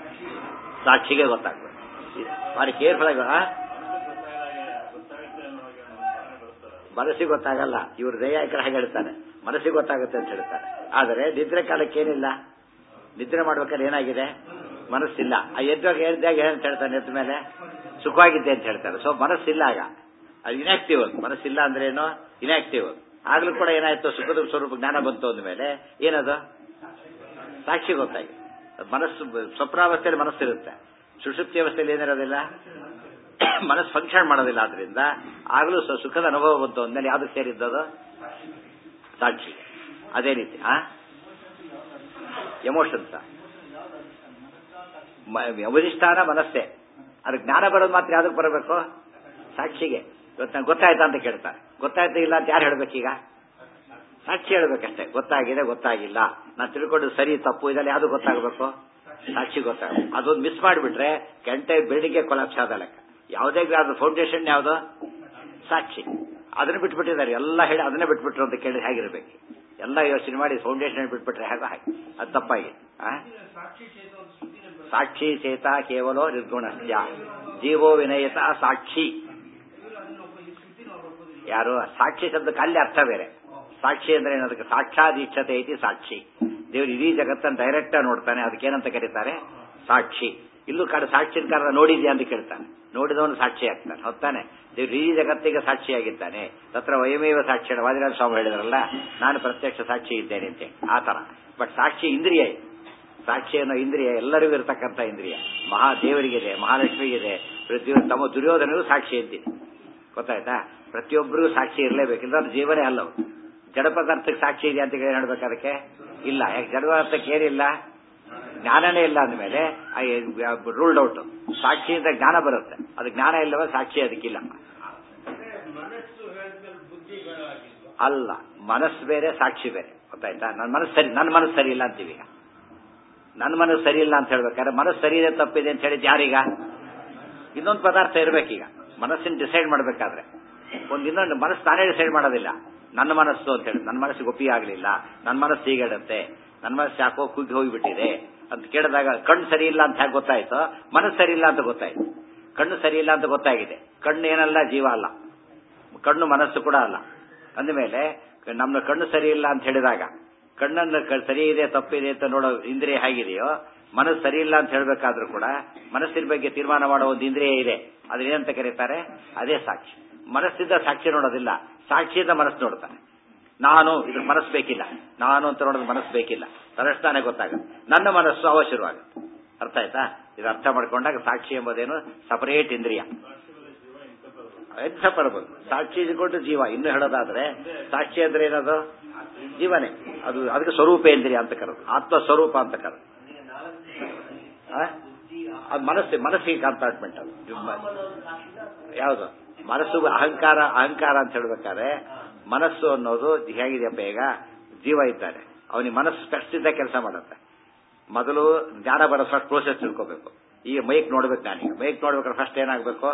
ಸಾಕ್ಷಿಗೆ ಗೊತ್ತಾಗ್ಬೇಕು ಭಾರಿ ಕೇರ್ಫುಲ್ ಆಗಿ ಆ? ಮನಸ್ಸಿಗೆ ಗೊತ್ತಾಗಲ್ಲ ಇವರು ದಯಾಕರ ಹಾಗೆ ಹೇಳ್ತಾರೆ ಮನಸ್ಸಿಗೆ ಗೊತ್ತಾಗುತ್ತೆ ಅಂತ ಹೇಳ್ತಾರೆ ಆದರೆ ನಿದ್ರೆ ಕಾಲಕ್ಕೆ ಏನಿಲ್ಲ ನಿದ್ರೆ ಮಾಡ್ಬೇಕಾದ್ರೆ ಏನಾಗಿದೆ ಮನಸ್ಸಿಲ್ಲ ಆ ಎದ್ದಾಗ ಎದ್ದಾಗ ಏನಂತ ಹೇಳ್ತಾನೆ ಎದ್ದ ಮೇಲೆ ಸುಖವಾಗಿದ್ದೆ ಅಂತ ಹೇಳ್ತಾರೆ ಸೊ ಮನಸ್ಸಿಲ್ಲ ಆಗ ಅದು ಇನ್ಆಕ್ಟಿವ್ ಅದು ಮನಸ್ಸಿಲ್ಲ ಅಂದ್ರೆ ಏನು ಇನ್ಆಕ್ಟಿವ್ ಅದು ಆಗ್ಲೂ ಕೂಡ ಏನಾಯ್ತು ಸುಖದ ಸ್ವರೂಪ ಜ್ಞಾನ ಬಂತು ಅಂದಮೇಲೆ ಏನದು ಸಾಕ್ಷಿ ಗೊತ್ತಾಗಿದೆ ಅದು ಮನಸ್ಸು ಸ್ವಪ್ನಾವಸ್ಥೆಯಲ್ಲಿ ಮನಸ್ಸಿರುತ್ತೆ ಸುಷುಪ್ತಿ ಅವಸ್ಥೆಯಲ್ಲಿ ಏನಿರೋದಿಲ್ಲ ಮನಸ್ಸು ಫಂಕ್ಷನ್ ಮಾಡೋದಿಲ್ಲ ಆದ್ರಿಂದ ಆಗ್ಲೂ ಸ- ಸುಖದ ಅನುಭವ ಬಂತು ಅಂದ್ಮೇಲೆ ಯಾವ್ದಕ್ಕೆ ಸೇರಿದ್ದದು ಸಾಕ್ಷಿ ಅದೇ ರೀತಿ ಆ ಎಮೋಷನ್ಸ್ ಅವಧಿಷ್ಠಾನ ಮನಸ್ಸೇ ಅದು ಜ್ಞಾನ ಬರೋದು ಮಾತ್ರ ಯಾವ್ದಕ್ಕೆ ಬರಬೇಕು ಸಾಕ್ಷಿಗೆ ಇವತ್ತು ನಂಗೆ ಗೊತ್ತಾಯ್ತಾ ಅಂತ ಕೇಳ್ತಾರೆ ಗೊತ್ತಾಯ್ತಾ ಇಲ್ಲ ಅಂತ ಯಾರು ಹೇಳ್ಬೇಕೀಗ ಸಾಕ್ಷಿ ಹೇಳ್ಬೇಕಷ್ಟೇ ಗೊತ್ತಾಗಿದೆ ಗೊತ್ತಾಗಿಲ್ಲ ನಾನು ತಿಳ್ಕೊಂಡು ಸರಿ ತಪ್ಪು ಇದೆಲ್ಲ ಯಾವ್ದು ಗೊತ್ತಾಗಬೇಕು ಸಾಕ್ಷಿ ಗೊತ್ತಾಗಬೇಕು ಅದೊಂದು ಮಿಸ್ ಮಾಡಿಬಿಟ್ರೆ ಗಂಟೆ ಬಿಲ್ಡಿಂಗ್ಗೆ ಕೊಲಾಪ್ಸ್ ಆದ ಲೆಕ್ಕ ಯಾವುದೇ ಅದು ಫೌಂಡೇಶನ್ ಯಾವುದು ಸಾಕ್ಷಿ ಅದನ್ನ ಬಿಟ್ಬಿಟ್ಟಿದ್ದಾರೆ ಎಲ್ಲ ಹೇಳಿ ಅದನ್ನೇ ಬಿಟ್ಬಿಟ್ರು ಅಂತ ಕೇಳಿ ಹೇಗಿರ್ಬೇಕು ಎಲ್ಲ ಯೋಚನೆ ಮಾಡಿ ಫೌಂಡೇಶನ್ ಬಿಟ್ಬಿಟ್ರೆ ಹೇಗೋ ಹಾಗೆ ಅದು ತಪ್ಪಾಗಿ ಆ? ಸಾಕ್ಷಿ ಚೇತ ಕೇವಲ ನಿರ್ಗುಣಸ್ಯ ಜೀವೋ ವಿನಯತ ಸಾಕ್ಷಿ ಯಾರು ಸಾಕ್ಷಿ ಶಬ್ದಕ್ಕೆ ಅಲ್ಲಿ ಅರ್ಥ ಬೇರೆ ಸಾಕ್ಷಿ ಅಂದ್ರೆ ಏನು ಅದಕ್ಕೆ ಸಾಕ್ಷಾದೀಕ್ಷತೆ ಐತಿ ಸಾಕ್ಷಿ ದೇವರು ಇಡೀ ಜಗತ್ತನ್ನು ಡೈರೆಕ್ಟ್ ನೋಡ್ತಾನೆ ಅದಕ್ಕೇನಂತ ಕರೀತಾರೆ ಸಾಕ್ಷಿ ಇಲ್ಲೂ ಕಡೆ ಸಾಕ್ಷಿನ ಕಾರಣ ನೋಡಿದ್ಯಾ ಅಂತ ಕೇಳ್ತಾನೆ ನೋಡಿದವನು ಸಾಕ್ಷಿ ಆಗ್ತಾನೆ ಹೊತ್ತಾನೆ ದೇವ್ರು ಇಡೀ ಜಗತ್ತಿಗೆ ಸಾಕ್ಷಿಯಾಗಿದ್ದಾನೆ ತತ್ರ ವಯಮೇವ ಸಾಕ್ಷಿ ವಾದಿರಾಜ ಸ್ವಾಮಿ ಹೇಳಿದ್ರಲ್ಲ ನಾನು ಪ್ರತ್ಯಕ್ಷ ಸಾಕ್ಷಿ ಇದ್ದೇನೆ ಅಂತ ಆ ತರ ಬಟ್ ಸಾಕ್ಷಿ ಇಂದ್ರಿಯ ಇದು. ಸಾಕ್ಷಿ ಅನ್ನೋ ಇಂದ್ರಿಯ ಎಲ್ಲರಿಗೂ ಇರತಕ್ಕಂಥ ಇಂದ್ರಿಯ ಮಹಾದೇವರಿಗಿದೆ ಮಹಾಲಕ್ಷ್ಮಿಗಿದೆ ಪ್ರತಿಯೊಂದು ತಮ್ಮ ದುರ್ಯೋಧನಗೂ ಸಾಕ್ಷಿ ಅಂತೀನಿ ಗೊತ್ತಾಯ್ತಾ ಪ್ರತಿಯೊಬ್ಬರಿಗೂ ಸಾಕ್ಷಿ ಇರಲೇಬೇಕು ಇಲ್ಲ ಜೀವನೇ ಅಲ್ಲವು ಜಡ ಪದಾರ್ಥಕ್ಕೆ ಸಾಕ್ಷಿ ಇದೆ ಅಂತ ಏನು ಹೇಳ್ಬೇಕು ಅದಕ್ಕೆ ಇಲ್ಲ ಯಾಕೆ ಜಡ ಪದಾರ್ಥಕ್ಕೆ ಏನಿಲ್ಲ ಜ್ಞಾನನೇ ಇಲ್ಲ ಅಂದಮೇಲೆ ರೂಲ್ಡ್ ಔಟ್ ಸಾಕ್ಷಿಯಿಂದ ಜ್ಞಾನ ಬರುತ್ತೆ ಅದು ಜ್ಞಾನ ಇಲ್ಲವ ಸಾಕ್ಷಿ ಅದಕ್ಕಿಲ್ಲ ಅಲ್ಲ ಮನಸ್ಸು ಬೇರೆ ಸಾಕ್ಷಿ ಬೇರೆ ಗೊತ್ತಾಯ್ತಾ ನನ್ನ ಮನಸ್ಸು ಸರಿ ನನ್ನ ಮನಸ್ಸು ಸರಿ ಇಲ್ಲ ಅಂತೀವಿ ಈಗ ನನ್ನ ಮನಸ್ಸು ಸರಿ ಇಲ್ಲ ಅಂತ ಹೇಳ್ಬೇಕಾದ್ರೆ ಮನಸ್ಸು ಸರಿ ಇದೆ ತಪ್ಪಿದೆ ಅಂತ ಹೇಳಿದ್ ಯಾರೀಗ ಇನ್ನೊಂದು ಪದಾರ್ಥ ಇರ್ಬೇಕೀಗ ಮನಸ್ಸಿನ ಡಿಸೈಡ್ ಮಾಡಬೇಕಾದ್ರೆ ಒಂದು ಇನ್ನೊಂದು ಮನಸ್ಸು ತಾನೇ ಡಿಸೈಡ್ ಮಾಡೋದಿಲ್ಲ ನನ್ನ ಮನಸ್ಸು ಅಂತ ಹೇಳಿ ನನ್ನ ಮನಸ್ಸಿಗೆ ಒಪ್ಪಿಗೆ ಆಗಲಿಲ್ಲ ನನ್ನ ಮನಸ್ಸು ಹೀಗಿಡತ್ತೆ ನನ್ನ ಮನಸ್ಸು ಯಾಕೋ ಕುಗ್ಗಿ ಹೋಗಿಬಿಟ್ಟಿದೆ ಅಂತ ಕೇಳಿದಾಗ ಕಣ್ಣು ಸರಿ ಇಲ್ಲ ಅಂತ ಹೇಗೆ ಗೊತ್ತಾಯ್ತು ಮನಸ್ಸು ಸರಿ ಇಲ್ಲ ಅಂತ ಗೊತ್ತಾಯ್ತು ಕಣ್ಣು ಸರಿ ಇಲ್ಲ ಅಂತ ಗೊತ್ತಾಗಿದೆ ಕಣ್ಣು ಏನಲ್ಲ ಜೀವ ಅಲ್ಲ ಕಣ್ಣು ಮನಸ್ಸು ಕೂಡ ಅಲ್ಲ ಅಂದಮೇಲೆ ನಮ್ಮ ಕಣ್ಣು ಸರಿ ಇಲ್ಲ ಅಂತ ಹೇಳಿದಾಗ ಕಣ್ಣನ್ನು ಕ- ಸರಿ ಇದೆ ತಪ್ಪಿದೆ ಅಂತ ನೋಡೋ ಇಂದ್ರಿಯ ಹೇಗಿದೆಯೋ ಮನಸ್ಸು ಸರಿ ಇಲ್ಲ ಅಂತ ಹೇಳಬೇಕಾದ್ರೂ ಕೂಡ ಮನಸ್ಸಿನ ಬಗ್ಗೆ ತೀರ್ಮಾನ ಮಾಡೋ ಒಂದು ಇಂದ್ರಿಯ ಇದೆ ಅದೇನಂತ ಕರೀತಾರೆ ಅದೇ ಸಾಕ್ಷಿ ಮನಸ್ಸಿಂದ ಸಾಕ್ಷಿ ನೋಡೋದಿಲ್ಲ ಸಾಕ್ಷಿಯಿಂದ ಮನಸ್ಸು ನೋಡ್ತಾನೆ ನಾನು ಇದ್ರ ಮನಸ್ಸು ಬೇಕಿಲ್ಲ ನಾನು ಅಂತ ನೋಡೋದು ಮನಸ್ಸು ಬೇಕಿಲ್ಲ ತರಷ್ಟಾನೆ ಗೊತ್ತಾಗುತ್ತೆ ನನ್ನ ಮನಸ್ಸು ಅವ ಶುರುವಾಗುತ್ತೆ ಅರ್ಥ ಆಯ್ತಾ ಇದು ಅರ್ಥ ಮಾಡ್ಕೊಂಡಾಗ ಸಾಕ್ಷಿ ಎಂಬುದೇನು ಸಪರೇಟ್ ಇಂದ್ರಿಯ ಎಂಥ ಪರ್ಬೋದು ಸಾಕ್ಷಿ ಇದ್ಕೊಂಡು ಜೀವ ಇನ್ನು ಹೇಳೋದಾದ್ರೆ ಸಾಕ್ಷಿ ಅಂದ್ರೆ ಏನದು ಜೀವನೇ ಅದು ಅದಕ್ಕೆ ಸ್ವರೂಪೇಂದ್ರಿಯ ಅಂತ ಕರೋದು ಆತ್ಮ ಸ್ವರೂಪ ಅಂತ ಕರೋದು ಆ? ಅದು ಮನಸ್ಸು ಮನಸ್ಸಿಗೆ ಕಂಪಾರ್ಟ್ಮೆಂಟ್ ಅದು ಯಾವುದು ಮನಸ್ಸು ಅಹಂಕಾರ ಅಹಂಕಾರ ಅಂತ ಹೇಳ್ಬೇಕಾದ್ರೆ ಮನಸ್ಸು ಅನ್ನೋದು ಹೇಗಿದೆಯಪ್ಪ ಈಗ ಜೀವ ಇದ್ದಾನೆ ಅವನಿಗೆ ಮನಸ್ಸು ಕಷ್ಟಿದ್ದ ಕೆಲಸ ಮಾಡುತ್ತೆ ಮೊದಲು ಜ್ಞಾನ ಬರೋ ಫಸ್ಟ್ ಪ್ರೋಸೆಸ್ ತಿಳ್ಕೋಬೇಕು ಈಗ ಮೈಕ್ ನೋಡ್ಬೇಕು ನಾನೀಗ ಮೈಕ್ ನೋಡ್ಬೇಕಾದ್ರೆ ಫಸ್ಟ್ ಏನಾಗಬೇಕು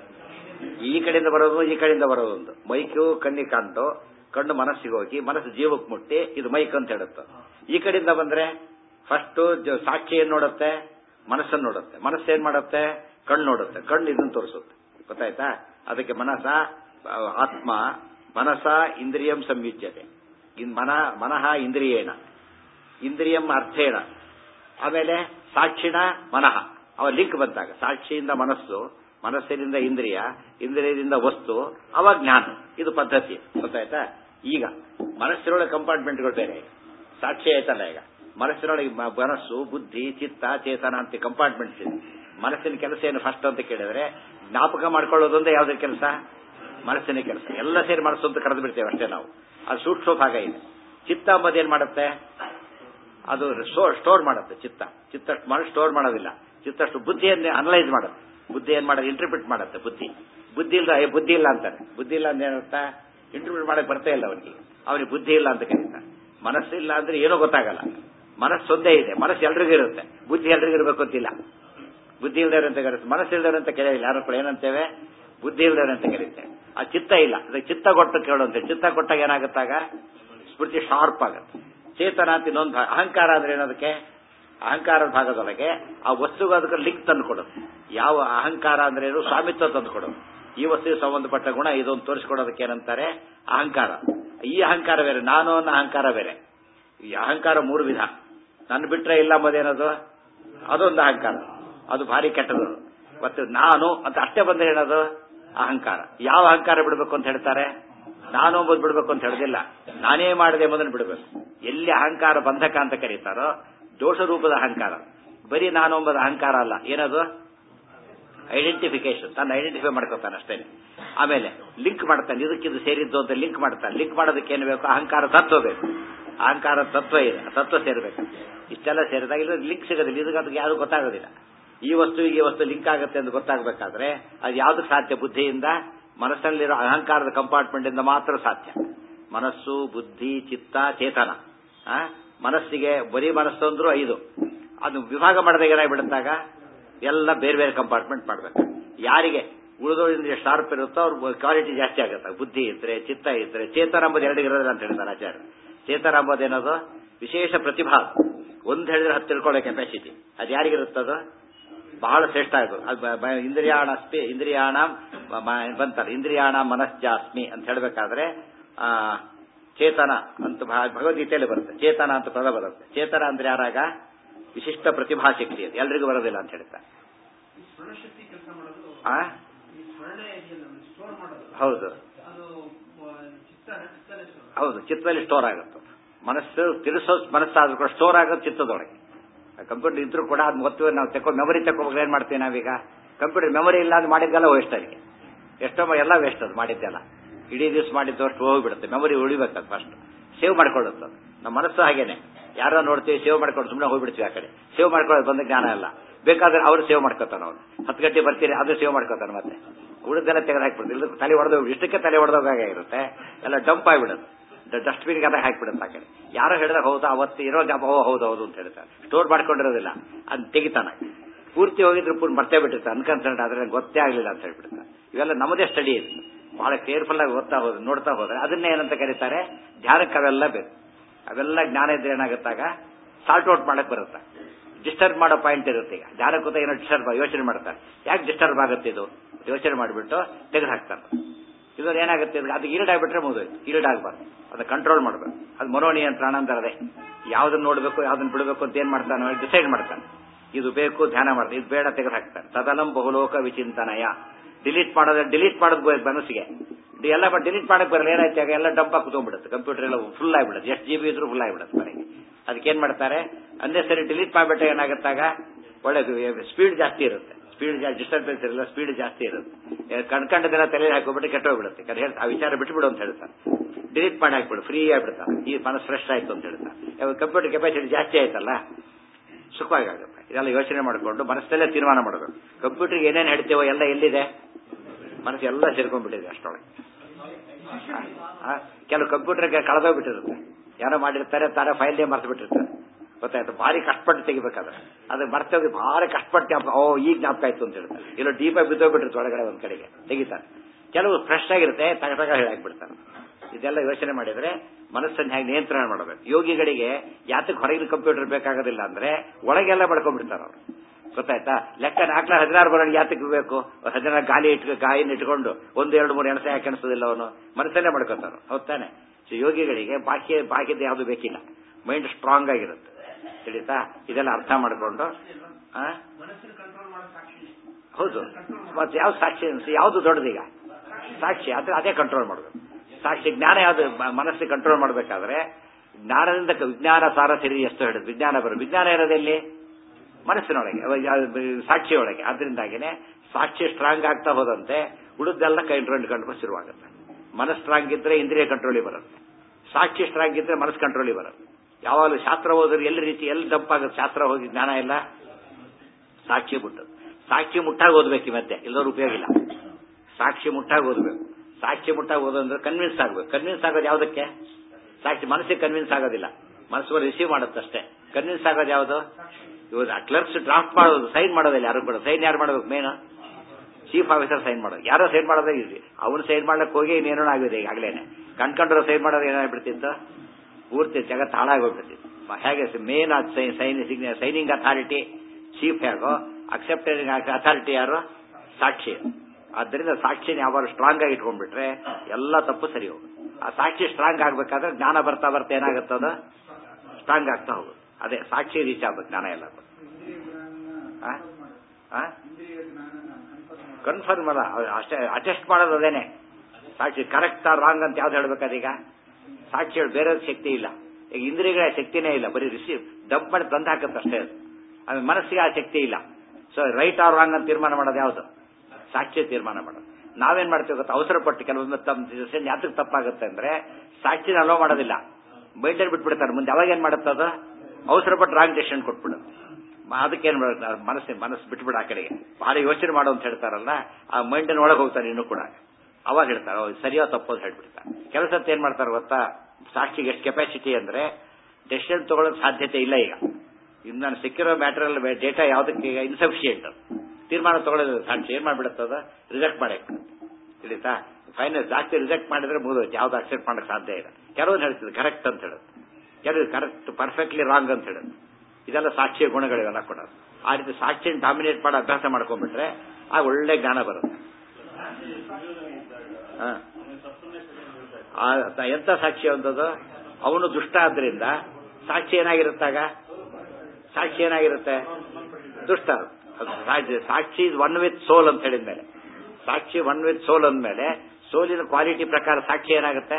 ಈ ಕಡೆಯಿಂದ ಬರೋದು ಈ ಕಡೆಯಿಂದ ಬರೋದು ಒಂದು ಮೈಕು ಕಣ್ಣಿಗೆ ಕಾಣ್ತು ಕಣ್ಣು ಮನಸ್ಸಿಗೆ ಹೋಗಿ ಮನಸ್ಸು ಜೀವಕ್ಕೆ ಮುಟ್ಟಿ ಇದು ಮೈಕ್ ಅಂತ ಹೇಳುತ್ತೆ ಈ ಕಡೆಯಿಂದ ಬಂದ್ರೆ ಫಸ್ಟ್ ಸಾಕ್ಷಿ ಏನ್ ನೋಡುತ್ತೆ ಮನಸ್ಸನ್ನು ನೋಡುತ್ತೆ ಮನಸ್ಸು ಏನ್ ಮಾಡುತ್ತೆ ಕಣ್ಣು ನೋಡುತ್ತೆ ಕಣ್ಣು ಇದನ್ನ ತೋರಿಸುತ್ತೆ ಗೊತ್ತಾಯ್ತಾ ಅದಕ್ಕೆ ಮನಸ ಆ, ಆತ್ಮ ಮನಸ ಇಂದ್ರಿಯಂ ಸಂಯುಜ್ಯತೆ ಇನ್ ಮನ ಮನಃ ಇಂದ್ರಿಯೇಣ ಇಂದ್ರಿಯಂ ಅರ್ಥೇಣ ಆಮೇಲೆ ಸಾಕ್ಷಿಣ ಮನಃ ಅವ ಲಿಂಕ್ ಬಂದಾಗ ಸಾಕ್ಷಿಯಿಂದ ಮನಸ್ಸು ಮನಸ್ಸಿನಿಂದ ಇಂದ್ರಿಯ ಇಂದ್ರಿಯದಿಂದ ವಸ್ತು ಅವ ಜ್ಞಾನ ಇದು ಪದ್ಧತಿ ಗೊತ್ತಾಯ್ತಾ ಈಗ ಮನಸ್ಸಿನೊಳಗೆ ಕಂಪಾರ್ಟ್ಮೆಂಟ್ಗಳು ಬೇರೆ ಈಗ ಸಾಕ್ಷಿ ಆಯ್ತಲ್ಲ ಈಗ ಮನಸ್ಸಿನೊಳಗೆ ಮ- ಮನಸ್ಸು ಬುದ್ಧಿ ಚಿತ್ತ ಚೇತನ ಅಂತ ಕಂಪಾರ್ಟ್ಮೆಂಟ್ಸ್ ಇದೆ ಮನಸ್ಸಿನ ಕೆಲಸ ಏನು ಫಸ್ಟ್ ಅಂತ ಕೇಳಿದ್ರೆ ಜ್ಞಾಪಕ ಮಾಡ್ಕೊಳ್ಳೋದೊಂದೇ ಯಾವ್ದ್ರ ಕೆಲಸ ಮನಸ್ಸಿನ ಕೆಲಸ ಎಲ್ಲ ಸೇರಿ ಮನಸ್ಸು ಅಂತ ಕರೆದು ಬಿಡ್ತೇವೆ ಅಷ್ಟೇ ನಾವು ಅದು ಸೂಕ್ಷ್ಮ ಭಾಗ ಇದೆ ಚಿತ್ತ ಅಂಬದು ಏನ್ ಮಾಡುತ್ತೆ ಅದು ಸ್ಟೋರ್ ಮಾಡುತ್ತೆ ಚಿತ್ತ ಚಿತ್ತ ಮಾಡಿ ಸ್ಟೋರ್ ಮಾಡೋದಿಲ್ಲ ಚಿತ್ತಷ್ಟು ಬುದ್ಧಿಯನ್ನೇ ಅನಲೈಸ್ ಮಾಡುತ್ತೆ ಬುದ್ಧಿ ಏನ್ ಮಾಡೋದು ಇಂಟರ್ಪ್ರಿಟ್ ಮಾಡುತ್ತೆ ಬುದ್ಧಿ ಬುದ್ಧಿ ಇಲ್ಲ ಏ, ಬುದ್ಧಿ ಇಲ್ಲ ಅಂತಾನೆ ಬುದ್ಧಿ ಇಲ್ಲ ಅಂದ್ರೆ ಏನರ್ಥ ಇಂಟರ್ಪ್ರಿಟ್ ಮಾಡಕ್ ಬರ್ತಾ ಇಲ್ಲ ಅವನಿಗೆ ಅವನಿಗೆ ಬುದ್ಧಿ ಇಲ್ಲ ಅಂತ ಕರೀತಾನೆ ಮನಸ್ಸಿಲ್ಲ ಅಂದ್ರೆ ಏನೋ ಗೊತ್ತಾಗಲ್ಲ ಮನಸ್ಸು ಒಂದೇ ಇದೆ ಮನಸ್ಸು ಎಲ್ರಿಗೂ ಇರುತ್ತೆ ಬುದ್ಧಿ ಎಲ್ರಿಗೂ ಇರಬೇಕು ಅಂತಿಲ್ಲ ಬುದ್ಧಿ ಇಲ್ದವ್ರು ಅಂತ ಕರೀತಾರೆ ಮನಸ್ಸು ಇಲ್ದವ್ರು ಅಂತ ಕರೆಯಿಲ್ಲ ಯಾರ ಕೂಡ ಏನಂತೇವೆ ಬುದ್ಧಿ ಇಲ್ದವ್ರು ಅಂತ ಕರೀತೇವೆ ಆ ಚಿತ್ತ ಇಲ್ಲ ಅದಕ್ಕೆ ಚಿತ್ತ ಕೊಟ್ಟು ಕೇಳುವಂತೆ ಚಿತ್ತ ಕೊಟ್ಟಾಗ ಏನಾಗುತ್ತಾಗ ಸ್ಮೃತಿ ಶಾರ್ಪ್ ಆಗುತ್ತೆ ಚೇತನ ಅಂತ ಇನ್ನೊಂದು ಭಾಗ ಅಹಂಕಾರ ಅಂದ್ರೆ ಏನದಕ್ಕೆ ಅಹಂಕಾರದ ಭಾಗದೊಳಗೆ ಆ ವಸ್ತುಗೂ ಅದಕ್ಕೆ ಲಿಂಕ್ ತಂದು ಕೊಡೋದು ಯಾವ ಅಹಂಕಾರ ಅಂದ್ರೆ ಏನು ಸ್ವಾಮಿತ್ವ ತಂದು ಕೊಡೋದು ಈ ವಸ್ತುವಿಗೆ ಸಂಬಂಧಪಟ್ಟ ಗುಣ ಇದೊಂದು ತೋರಿಸ್ಕೊಡೋದಕ್ಕೆ ಏನಂತಾರೆ ಅಹಂಕಾರ ಈ ಅಹಂಕಾರ ಬೇರೆ ನಾನು ಅನ್ನೋ ಅಹಂಕಾರ ಬೇರೆ ಈ ಅಹಂಕಾರ ಮೂರು ವಿಧ ನನ್ನ ಬಿಟ್ರೆ ಇಲ್ಲ ಅಂಬೋದೇನದು ಅದೊಂದು ಅಹಂಕಾರ ಅದು ಭಾರಿ ಕೆಟ್ಟದು ಮತ್ತು ನಾನು ಅಂತ ಅಷ್ಟೇ ಬಂದ್ರೆ ಏನದು ಅಹಂಕಾರ ಯಾವ ಅಹಂಕಾರ ಬಿಡಬೇಕು ಅಂತ ಹೇಳ್ತಾರೆ ನಾನು ಎಂಬುದು ಬಿಡಬೇಕು ಅಂತ ಹೇಳೋದಿಲ್ಲ ನಾನೇ ಮಾಡಿದೆ ಎಂಬುದನ್ನು ಬಿಡಬೇಕು ಎಲ್ಲಿ ಅಹಂಕಾರ ಬಂಧಕ ಅಂತ ಕರೀತಾರೋ ದೋಷ ರೂಪದ ಅಹಂಕಾರ ಬರೀ ನಾನು ಎಂಬುದು ಅಹಂಕಾರ ಅಲ್ಲ ಏನದು ಐಡೆಂಟಿಫಿಕೇಶನ್ ತಾನು ಐಡೆಂಟಿಫೈ ಮಾಡ್ಕೋತಾನೆ ಅಷ್ಟೇ ಆಮೇಲೆ ಲಿಂಕ್ ಮಾಡ್ತಾನೆ ಇದಕ್ಕಿದು ಸೇರಿದ್ದು ಅಂತ ಲಿಂಕ್ ಮಾಡ್ತಾನೆ ಲಿಂಕ್ ಮಾಡೋದಕ್ಕೆ ಏನು ಬೇಕು ಅಹಂಕಾರ ತತ್ವ ಬೇಕು ಅಹಂಕಾರ ತತ್ವ ಇದೆ ಆ ತತ್ವ ಸೇರ್ಬೇಕು ಇಷ್ಟೆಲ್ಲ ಸೇರಿದಾಗ ಇಲ್ಲ ಲಿಂಕ್ ಸಿಗೋದಿಲ್ಲ ಇದಕ್ಕೆ ಅದಕ್ಕೆ ಯಾವುದು ಗೊತ್ತಾಗೋದಿಲ್ಲ ಈ ವಸ್ತುವಿಗೆ ಈ ವಸ್ತು ಲಿಂಕ್ ಆಗುತ್ತೆ ಅಂತ ಗೊತ್ತಾಗಬೇಕಾದ್ರೆ ಅದು ಯಾವ್ದಕ್ಕೆ ಸಾಧ್ಯ ಬುದ್ಧಿಯಿಂದ ಮನಸ್ಸಲ್ಲಿರೋ ಅಹಂಕಾರದ ಕಂಪಾರ್ಟ್ಮೆಂಟ್ ಇಂದ ಮಾತ್ರ ಸಾಧ್ಯ ಮನಸ್ಸು ಬುದ್ಧಿ ಚಿತ್ತ ಚೇತನ ಆ? ಮನಸ್ಸಿಗೆ ಬರೀ ಮನಸ್ಸು ಅಂದ್ರೂ ಐದು ಅದು ವಿಭಾಗ ಮಾಡಿದಾಗ ಏನಾಗ್ಬಿಡುತ್ತಾಗ ಎಲ್ಲ ಬೇರೆ ಬೇರೆ ಕಂಪಾರ್ಟ್ಮೆಂಟ್ ಮಾಡ್ಬೇಕು ಯಾರಿಗೆ ಉಳಿದೋದ್ರಿಂದ ಶಾರ್ಪ್ ಇರುತ್ತೋ ಅವ್ರ ಕ್ವಾಲಿಟಿ ಜಾಸ್ತಿ ಆಗುತ್ತೆ ಬುದ್ಧಿ ಇದ್ರೆ ಚಿತ್ತ ಇದ್ರೆ ಚೇತನ ಎಂಬುದು ಎರಡು ಇರೋದಿಲ್ಲ ಅಂತ ಹೇಳ್ತಾರೆ ಆಚಾರ್ಯ ಚೇತನ ಎಂಬುದೇನದು ವಿಶೇಷ ಪ್ರತಿಭಾ ಒಂದ್ ಹೇಳಿದ್ರೆ ಹತ್ತು ತಿಳ್ಕೊಳ್ಳೋ ಕೆಪಾಸಿಟಿ ಅದು ಯಾರಿಗಿರುತ್ತದು ಬಹಳ ಶ್ರೇಷ್ಠ ಅದು ಅದು ಬ- ಬ- ಇಂದ್ರಿಯಾಣಸ್ಮಿ ಇಂದ್ರಿಯಾಣ ಬಂತಾರೆ ಇಂದ್ರಿಯಾಣ ಮನಸ್ಜಾಸ್ಮಿ ಅಂತ ಹೇಳ್ಬೇಕಾದ್ರೆ ಆ, ಚೇತನ ಅಂತ ಭಾ- ಭಗವದ್ಗೀತೆಯಲ್ಲಿ ಬರುತ್ತೆ ಚೇತನ ಅಂತ ಪದ ಬರುತ್ತೆ ಚೇತನ ಅಂದ್ರೆ ಯಾರಾಗ ವಿಶಿಷ್ಟ ಪ್ರತಿಭಾಶಕ್ತಿ ಅದು ಎಲ್ರಿಗೂ ಬರೋದಿಲ್ಲ ಅಂತ ಹೇಳ್ತಾರೆ ಈ ಸ್ಮರಣಶಕ್ತಿ ಕೆಲಸ ಮಾಡೋದು ಆ ಈ ಸ್ಮರಣೆ ಇದೆಯಲ್ಲ ಸ್ಟೋರ್ ಮಾಡೋದು ಹೌದು ಅದು ಆ, ಚಿತ್ತ ಚಿತ್ತನೇ ಸ್ಟೋರ್ ಹೌದು ಚಿತ್ತದಲ್ಲಿ ಸ್ಟೋರ್ ಆಗುತ್ತೆ ಮನಸ್ಸು ತಿಳಿಸೋ ಮನಸ್ಸಾದ್ರೂ ಕೂಡ ಸ್ಟೋರ್ ಆಗೋದು ಚಿತ್ತದೊಳಗೆ ಕಂಪ್ಯೂಟರ್ ಇದ್ರೂ ಕೂಡ ಅದು ಮೊತ್ತ ನಾವು ತಕೊ ಮೆಮೊರಿ ತಗೋಬೇಕು ಏನ್ ಮಾಡ್ತೀವಿ ನಾವೀಗ ಕಂಪ್ಯೂಟರ್ ಮೆಮೊರಿ ಇಲ್ಲ ಅದು ಮಾಡಿದ್ದೆಲ್ಲ ವೇಸ್ಟ್ ಅಲ್ಲಿಗೆ ಎಷ್ಟೋ ಮ- ಎಲ್ಲ ವೇಸ್ಟ್ ಅದು ಮಾಡಿದ್ದೆಲ್ಲ ಇಡೀ ದಿವಸ ಮಾಡಿದ್ದು ಅಷ್ಟು ಹೋಗ್ಬಿಡುತ್ತೆ ಮೆಮೊರಿ ಉಳಿಬೇಕದು ಫಸ್ಟ್ ಸೇವ್ ಮಾಡ್ಕೊಳ್ಳುತ್ತೆ ಅದು. ನಮ್ಮ ಮನಸ್ಸು ಹಾಗೇನೆ ಯಾರೋ ನೋಡ್ತೀವಿ ಸೇವ್ ಮಾಡ್ಕೊಂಡು ಸುಮ್ಮನೆ ಹೋಗ್ಬಿಡ್ತೀವಿ ಆ ಕಡೆ ಸೇವ್ ಮಾಡ್ಕೊಳ್ಳೋದು ಬಂದ ಜ್ಞಾನ ಅಲ್ಲ ಬೇಕಾದ್ರೆ ಅವ್ರು ಸೇವ್ ಮಾಡ್ಕೋತಾನ ಅವ್ರು ಹತ್ತು ಗಂಟೆ ಬರ್ತೀರಿ ಅದು ಸೇವ್ ಮಾಡ್ಕೋತಾನೆ ಮತ್ತೆ ಉಳಿದೆಲ್ಲ ತೆಗೆದು ಹಾಕ್ಬಿಡ್ತೀವಿ ಇಲ್ಲ ತಲೆ ಹೊಡೆದೋಗಿ ಇಷ್ಟಕ್ಕೆ ತಲೆ ಹೊಡೆದೋಗಾಗಿರುತ್ತೆ ಎಲ್ಲ ಡಂಪ್ ಆಗಿಬಿಡುತ್ತೆ ಡಸ್ಟ್ಬಿನ್ಗೆ ಅದಾಗ ಹಾಕ್ಬಿಡುತ್ತೆ ಆ ಕಡೆ ಯಾರೋ ಹೇಳಿದ್ರೆ ಹೌದಾ ಅವತ್ತು ಇರೋ ಜಾಬ್ ಓ ಹೌದು ಹೌದು ಅಂತ ಹೇಳ್ತಾರೆ ಸ್ಟೋರ್ ಮಾಡ್ಕೊಂಡಿರೋದಿಲ್ಲ ಅದು ತೆಗಿತಾನ ಪೂರ್ತಿ ಹೋಗಿದ್ರು ಪೂರ್ತಿ ಮರ್ತೇ ಬಿಟ್ಟಿರ್ತಾರೆ ಅನ್ಕನ್ಸರ್ಟ್ ಆದ್ರೆ ನಂಗೆ ಗೊತ್ತೇ ಆಗಲಿಲ್ಲ ಅಂತ ಹೇಳ್ಬಿಡ್ತಾರೆ ಇವೆಲ್ಲ ನಮ್ಮದೇ ಸ್ಟಡಿ ಇದು ಬಹಳ ಕೇರ್ಫುಲ್ ಆಗಿ ಓದ್ತಾ ಹೋದ್ರೆ ನೋಡ್ತಾ ಹೋದ್ರೆ ಅದನ್ನೇ ಏನಂತ ಕರೀತಾರೆ ಧ್ಯಾನಕ್ಕೆ ಅವೆಲ್ಲ ಬೇಕು ಅವೆಲ್ಲ ಜ್ಞಾನ ಇದ್ರೆ ಏನಾಗುತ್ತಾಗ ಸಾಲ್ಟ್ ಔಟ್ ಮಾಡಕ್ ಬರುತ್ತೆ ಡಿಸ್ಟರ್ಬ್ ಮಾಡೋ ಪಾಯಿಂಟ್ ಇರುತ್ತೆ ಈಗ ಧ್ಯಾನ ಕೂತ ಏನೋ ಡಿಸ್ಟರ್ಬ್ ಯೋಚನೆ ಮಾಡ್ತಾರೆ ಯಾಕೆ ಡಿಸ್ಟರ್ಬ್ ಆಗುತ್ತೆ ಇದು ಯೋಚನೆ ಮಾಡಿಬಿಟ್ಟು ತೆಗೆದು ಹಾಕ್ತಾರೆ ಇದ್ರ ಏನಾಗುತ್ತೆ ಅಂದ್ರೆ ಅದು ಈಲ್ಡ್ ಆಗಿಬಿಟ್ರೆ ಮುಗಿದೋಯ್ತು ಈಲ್ಡ್ ಆಗಬಾರ್ದು ಅದು ಕಂಟ್ರೋಲ್ ಮಾಡಬೇಕು ಅದು ಮನೋನಿಯಂತ್ರಣ ಅಂತಾರದೆ ಯಾವ್ದನ್ನ ನೋಡಬೇಕು ಯಾವ್ದನ್ನ ಬಿಡಬೇಕು ಅಂತ ಏನ್ ಮಾಡ್ತಾನೆ ಡಿಸೈಡ್ ಮಾಡ್ತಾನೆ ಇದು ಬೇಕು ಧ್ಯಾನ ಮಾಡ್ತಾನೆ ಇದು ಬೇಡ ತೆಗೆದು ಹಾಕ್ತಾನೆ ತದನಂ ಬಹುಲೋಕ ವಿಚಿಂತನಯ ಡಿಲೀಟ್ ಮಾಡೋದ್ರೆ ಡಿಲೀಟ್ ಮಾಡೋದು ಬೇಕು ಮನಸ್ಸಿಗೆ ಇದು ಎಲ್ಲ ಡಿಲೀಟ್ ಮಾಡಕ್ ಬರಲ್ಲ ಏನಾಯ್ತು ಆಗ ಎಲ್ಲ ಡಂಪ್ ಕುತ್ಕೊಂಡ್ಬಿಡುತ್ತೆ ಕಂಪ್ಯೂಟರ್ ಎಲ್ಲ ಫುಲ್ ಆಗಿಬಿಡುತ್ತೆ ಎಷ್ಟು ಜಿ ಬಿ ಇದ್ರೂ ಫುಲ್ ಆಗಿಬಿಡುತ್ತೆ ಮನೆಗೆ ಅದಕ್ಕೆ ಏನ್ ಮಾಡ್ತಾರೆ ಅಂದೇ ಸರಿ ಡಿಲೀಟ್ ಮಾಡಿಬಿಟ್ರೆ ಏನಾಗುತ್ತಾಗ ಒಳ್ಳೆ ಸ್ಪೀಡ್ ಜಾಸ್ತಿ ಇರುತ್ತೆ ಸ್ಪೀಡ್ ಡಿಸ್ಟರ್ಬೆನ್ಸ್ ಇರಲ್ಲ ಸ್ಪೀಡ್ ಜಾಸ್ತಿ ಇರುತ್ತೆ ಕಣ್ಕಂಡದೆಲ್ಲ ತಲೆ ಹಾಕೋಬಿಟ್ಟು ಕೆಟ್ಟೋಗ್ಬಿಡುತ್ತೆ ಕರೆ ಹೇಳ್ತಾ ಆ ವಿಚಾರ ಬಿಟ್ಬಿಡು ಅಂತ ಹೇಳ್ತಾರೆ ಡಿಲೀಟ್ ಮಾಡಿ ಹಾಕ್ಬಿಡು ಫ್ರೀ ಆಗ್ಬಿಡ್ತಾರೆ ಈ ಮನಸ್ಸು ಫ್ರೆಶ್ ಆಯ್ತು ಅಂತ ಹೇಳ್ತಾರೆ ಕಂಪ್ಯೂಟರ್ ಕೆಪಾಸಿಟಿ ಜಾಸ್ತಿ ಆಯ್ತಲ್ಲ ಸುಖವಾಗಿ ಆಗುತ್ತೆ ಇದೆಲ್ಲ ಯೋಚನೆ ಮಾಡಿಕೊಂಡು ಮನಸ್ಸಲ್ಲೇ ತೀರ್ಮಾನ ಮಾಡಬೇಕು ಕಂಪ್ಯೂಟರ್ಗೆ ಏನೇನು ಹೇಳ್ತೇವೋ ಎಲ್ಲ ಎಲ್ಲಿದೆ ಮನಸ್ಸು ಎಲ್ಲ ಸೇರ್ಕೊಂಡ್ಬಿಟ್ಟಿದೆ ಅಷ್ಟೊಳಗೆ ಆ, ಕೆಲವು ಕಂಪ್ಯೂಟರ್ಗೆ ಕಳೆದೋಗ್ಬಿಟ್ಟಿರುತ್ತೆ ಯಾರೋ ಮಾಡಿರ್ತಾರೆ ತಾನೇ ಫೈಲ್ ನೇ ಮರ್ತು ಬಿಟ್ಟಿರ್ತಾರೆ ಗೊತ್ತಾಯ್ತು ಭಾರಿ ಕಷ್ಟಪಟ್ಟು ತೆಗಿಬೇಕಾದ್ರೆ ಅದು ಮರ್ತೋಗಿ ಭಾರಿ ಕಷ್ಟಪಟ್ಟು ಜ್ಞಾಪಕ ಓ ಈಗ ಜ್ಞಾಪಕ ಆಯ್ತು ಅಂತ ಹೇಳ್ತಾರೆ ಇಲ್ಲ ಡೀಪಾಗಿ ಬಿದ್ದೋಗ್ಬಿಟ್ಟಿರುತ್ತೆ ಒಳಗಡೆ ಒಂದ್ ಕಡೆಗೆ ತೆಗಿತಾರೆ ಕೆಲವು ಫ್ರೆಶ್ ಆಗಿರುತ್ತೆ ತಗ ತಗ ಹೇಳಾಕ್ಬಿಡ್ತಾರೆ ಇದೆಲ್ಲ ಯೋಚನೆ ಮಾಡಿದ್ರೆ ಮನಸ್ಸನ್ನು ಹೇಗೆ ನಿಯಂತ್ರಣ ಮಾಡಬೇಕು ಯೋಗಿಗಳಿಗೆ ಯಾತಕ್ಕೆ ಹೊರಗಿನ ಕಂಪ್ಯೂಟರ್ ಬೇಕಾಗೋದಿಲ್ಲ ಅಂದ್ರೆ ಒಳಗೆಲ್ಲ ಮಾಡ್ಕೊಂಡ್ಬಿಡ್ತಾರೆ ಅವರು ಗೊತ್ತಾಯ್ತಾ ಲೆಕ್ಕ ನಾಲ್ಕಲ ಹದಿನಾರು ಬರೋಣ ಯಾತಕ್ಕೆ ಬೇಕು ಹದಿನಾರು ಗಾಲಿ ಇಟ್ಕೊ ಗಾಯಿನ ಇಟ್ಕೊಂಡು ಒಂದು ಎರಡು ಮೂರು ಎಣಸೆ ಯಾಕೆ ಅನಿಸೋದಿಲ್ಲ ಅವನು ಮನಸ್ಸನ್ನೇ ಮಾಡ್ಕೋತಾರ ಹೌದಾನೆ ಸೊ ಯೋಗಿಗಳಿಗೆ ಬಾಕಿ ಬಾಕಿದ ಯಾವುದು ಬೇಕಿಲ್ಲ ಮೈಂಡ್ ಸ್ಟ್ರಾಂಗ್ ಆಗಿರುತ್ತೆ ತಿಳಿತಾ ಇದೆಲ್ಲ ಅರ್ಥ ಮಾಡಿಕೊಂಡು ಆ ಮನಸ್ಸನ್ನು ಕಂಟ್ರೋಲ್ ಮಾಡೋ ಸಾಕ್ಷಿ ಹೌದು ಮತ್ತೆ ಯಾವ ಸಾಕ್ಷಿ ಯಾವುದು ದೊಡ್ಡದೀಗ ಸಾಕ್ಷಿ ಅದ್ರ ಅದೇ ಕಂಟ್ರೋಲ್ ಮಾಡಬೇಕು ಸಾಕ್ಷಿ ಜ್ಞಾನ ಯಾವುದು ಮ- ಮನಸ್ಸಿಗೆ ಕಂಟ್ರೋಲ್ ಮಾಡಬೇಕಾದ್ರೆ ಜ್ಞಾನದಿಂದ ಕ- ವಿಜ್ಞಾನ ಸಾರ ಸರಿ ಎಷ್ಟು ಹೇಳಿದ್ರು ವಿಜ್ಞಾನ ಬರೋದು ವಿಜ್ಞಾನ ಇರೋದೆಲ್ಲಿ ಮನಸ್ಸಿನೊಳಗೆ ಅವ ಯಾ- ಬ- ಸಾಕ್ಷಿಯೊಳಗೆ ಅದರಿಂದಾಗಿನೇ ಸಾಕ್ಷಿ ಸ್ಟ್ರಾಂಗ್ ಆಗ್ತಾ ಹೋದಂತೆ ಉಳಿದೆಲ್ಲ ಕಂಟ್ರೋಲ್ ಕಂಟ್ರೋಲ್ ಶುರುವಾಗುತ್ತೆ ಮನಸ್ಸು ಸ್ಟ್ರಾಂಗ್ ಇದ್ರೆ ಇಂದ್ರಿಯ ಕಂಟ್ರೋಲಿಗೆ ಬರುತ್ತೆ ಸಾಕ್ಷಿ ಸ್ಟ್ರಾಂಗ್ ಇದ್ರೆ ಮನಸ್ಸು ಕಂಟ್ರೋಲಿಗೆ ಬರುತ್ತೆ ಯಾವಾಗಲೂ ಶಾಸ್ತ್ರ ಓದಿದ್ರೆ ಎಲ್ಲಿ ರೀತಿ ಎಲ್ಲಿ ದಪ್ಪಾಗುತ್ತೆ ಶಾಸ್ತ್ರ ಹೋಗಿ ಜ್ಞಾನ ಇಲ್ಲ ಸಾಕ್ಷಿ ಬಿಟ್ಟು ಸಾಕ್ಷಿ ಮುಟ್ಟಾಗಿ ಓದ್ಬೇಕು ಈ ಮತ್ತೆ ಎಲ್ಲರೂ ಉಪಯೋಗ ಇಲ್ಲ ಸಾಕ್ಷಿ ಮುಟ್ಟಾಗಿ ಓದಬೇಕು ಸಾಕ್ಷಿ ಮುಟ್ಟಾಗಿ ಓದೋದ್ರೆ ಕನ್ವಿನ್ಸ್ ಆಗಬೇಕು ಕನ್ವಿನ್ಸ್ ಆಗೋದು ಯಾವುದಕ್ಕೆ ಸಾಕ್ಷಿ ಮನಸ್ಸಿಗೆ ಕನ್ವಿನ್ಸ್ ಆಗೋದಿಲ್ಲ ಮನಸ್ಸು ರಿಸೀವ್ ಮಾಡುತ್ತಷ್ಟೇ ಕನ್ವಿನ್ಸ್ ಆಗೋದು ಯಾವುದು ಇವಾಗ ಕ್ಲರ್ಕ್ಸ್ ಡ್ರಾಫ್ಟ್ ಮಾಡೋದು ಸೈನ್ ಮಾಡೋದಿಲ್ಲ ಯಾರು ಕೂಡ ಸೈನ್ ಯಾರು ಮಾಡಬೇಕು ಮೇನ್ ಚೀಫ್ ಆಫೀಸರ್ ಸೈನ್ ಮಾಡೋದು ಯಾರೋ ಸೈನ್ ಮಾಡೋದೇ ಇರ್ಲಿ ಅವನು ಸೈನ್ ಮಾಡ್ಲಿಕ್ಕೆ ಹೋಗಿ ಇನ್ನೇನೋ ಆಗಿದೆ ಈಗಾಗಲೇ ಕಣ್ಕೊಂಡ್ರೆ ಸೈನ್ ಮಾಡೋದು ಏನಾಗ್ಬಿಡ್ತಿತ್ತು ಪೂರ್ತಿ ಜಗತ್ತು ಹಾಳಾಗೋಗ್ಬಿಡ್ತಿತ್ತು ಹೇಗೆ main sign signing authority chief ಹೇಗೋ ಅಕ್ಸೆಪ್ಟಿಂಗ್ ಅಥಾರಿಟಿ ಯಾರು ಸಾಕ್ಷಿ ಆದ್ದರಿಂದ ಸಾಕ್ಷಿನ ಯಾವಾಗ ಸ್ಟ್ರಾಂಗ್ ಆಗಿ ಇಟ್ಕೊಂಡ್ಬಿಟ್ರೆ ಎಲ್ಲ ತಪ್ಪು ಸರಿ ಹೋಗುತ್ತೆ ಆ ಸಾಕ್ಷಿ ಸ್ಟ್ರಾಂಗ್ ಆಗ್ಬೇಕಾದ್ರೆ ಜ್ಞಾನ ಬರ್ತಾ ಬರ್ತಾ ಏನಾಗುತ್ತದ ಸ್ಟ್ರಾಂಗ್ ಆಗ್ತಾ ಹೋಗುತ್ತೆ ಅದೇ ಸಾಕ್ಷಿ ರೀಚ್ ಆಗ್ಬೇಕು ಜ್ಞಾನ ಎಲ್ಲ ಕನ್ಫರ್ಮ್ ಅಲ್ಲ ಅದು ಅಷ್ಟೇ ಅಟೆಸ್ಟ್ ಮಾಡೋದು ಅದೇನೆ ಸಾಕ್ಷಿ ಕರೆಕ್ಟ್ ರಾಂಗ್ ಅಂತ ಯಾವ್ದು ಹೇಳ್ಬೇಕದೀಗ ಸಾಕ್ಷಿ ಹೇಳಿ ಬೇರೆ ಶಕ್ತಿ ಇಲ್ಲ ಈಗ ಇಂದ್ರಿಯಗಳ ಶಕ್ತಿನೇ ಇಲ್ಲ ಬರೀ ರಿಸೀವ್ ಡಂಪ್ ಮಾಡಿ ತಂದು ಹಾಕುತ್ತೆ ಅಷ್ಟೇ ಅದು ಆಮೇಲೆ ಮನಸ್ಸಿಗೆ ಆ ಶಕ್ತಿ ಇಲ್ಲ ಸೊ ರೈಟ್ ಆರ್ ರಾಂಗ್ ಅಂತ ತೀರ್ಮಾನ ಮಾಡೋದು ಯಾವುದು ಸಾಕ್ಷಿ ತೀರ್ಮಾನ ಮಾಡೋದು ನಾವೇನ್ ಮಾಡ್ತೀವಿ ಗೊತ್ತಾ ಅವಸರ ಪಟ್ಟು ಕೆಲವೊಮ್ಮೆ ತಮ್ಮ ಡಿಸಿಷನ್ ಯಾತಕ್ಕೆ ತಪ್ಪಾಗುತ್ತೆ ಅಂದ್ರೆ ಸಾಕ್ಷಿನ ಅಲೋ ಮಾಡೋದಿಲ್ಲ ಮೈಂಟೈನ್ ಬಿಟ್ಬಿಡ್ತಾರೆ ಮುಂದೆ ಅವಾಗ ಏನ್ ಮಾಡುತ್ತದ ಅವಸರ ಪಟ್ಟು ರಾಂಗ್ ಡಿಸಿಷನ್ ಕೊಟ್ಬಿಡುತ್ತೆ ಅದಕ್ಕೆ ಏನ್ ಮಾಡ್ತಾರೆ ಮನಸ್ಸು ಮನಸ್ಸು ಬಿಟ್ಬಿಡ ಆ ಕಡೆಗೆ ಭಾರಿ ಯೋಚನೆ ಮಾಡು ಅಂತ ಹೇಳ್ತಾರಲ್ಲ ಆ ಮೈಂಟೈನ್ ಒಳಗೆ ಹೋಗ್ತಾನೆ ಇನ್ನೂ ಕೂಡ ಅವಾಗ ಹೇಳ್ತಾರೆ "ಓ, ಸರಿಯೋ ತಪ್ಪೋ ಅಂತ ಹೇಳ್ಬಿಡ್ತಾರೆ ಕೆಲಸ ಏನ್ ಮಾಡ್ತಾರೆ ಗೊತ್ತಾ ಸಾಕ್ಷಿಗೆ ಎಷ್ಟು ಕೆಪಾಸಿಟಿ ಅಂದ್ರೆ ಡೆಸಿಷನ್ ತಗೊಳ್ಳೋಕೆ ಸಾಧ್ಯತೆ ಇಲ್ಲ ಈಗ ಇನ್ನು ನಾನು ಸಿಕ್ಕಿರೋ ಮ್ಯಾಟರಲ್ ಡೇಟಾ ಯಾವುದಕ್ಕೆ ಈಗ ಇನ್ಸಫಿಷಿಯೆಂಟ್ ತೀರ್ಮಾನ ತಗೊಳ್ಳೋದು ಸಾಕ್ಷಿ ಏನ್ ಮಾಡ್ಬಿಡುತ್ತದ ರಿಜೆಕ್ಟ್ ಮಾಡಕ್ಕೆ ತಿಳಿತಾ ಫೈನಲ್ ಜಾಸ್ತಿ ರಿಜೆಕ್ಟ್ ಮಾಡಿದ್ರೆ ಮುಗಿದೋಯ್ತು ಯಾವ್ದು ಅಕ್ಸೆಪ್ಟ್ ಮಾಡಕ್ ಸಾಧ್ಯ ಇಲ್ಲ ಕೆಲವೊಂದು ಹೇಳ್ತಿದ್ರು ಕರೆಕ್ಟ್ ಅಂತ ಹೇಳುತ್ತೆ ಕೆಲವು ಕರೆಕ್ಟ್ ಪರ್ಫೆಕ್ಟ್ಲಿ ರಾಂಗ್ ಅಂತ ಹೇಳುತ್ತೆ ಇದೆಲ್ಲ ಸಾಕ್ಷಿಯ ಗುಣಗಳಿವೆಲ್ಲ ಕೂಡ ಆ ರೀತಿ ಸಾಕ್ಷಿಯನ್ನು ಡಾಮಿನೇಟ್ ಮಾಡೋ ಅಭ್ಯಾಸ ಮಾಡ್ಕೊಂಡ್ಬಿಟ್ರೆ ಆಗ ಒಳ್ಳೆ ಜ್ಞಾನ ಬರುತ್ತೆ ಹಾ ಆ ತ- ಎಂತ ಸಾಕ್ಷಿ ಅಂತದ್ದು ಅವನು ದುಷ್ಟ ಆದ್ರಿಂದ ಸಾಕ್ಷಿ ಏನಾಗಿರುತ್ತಾಗ ಸಾಕ್ಷಿ ಏನಾಗಿರುತ್ತೆ ದುಷ್ಟ ಅದು. ಅದು ಸಾಕ್ಷಿ ಸಾಕ್ಷಿ ಒನ್ ವಿತ್ ಸೋಲ್ ಅಂತ ಹೇಳಿದ್ಮೇಲೆ ಸಾಕ್ಷಿ ಒನ್ ವಿತ್ ಸೋಲ್ ಅಂದ್ಮೇಲೆ ಸೋಲಿನ ಕ್ವಾಲಿಟಿ ಪ್ರಕಾರ ಸಾಕ್ಷಿ ಏನಾಗುತ್ತೆ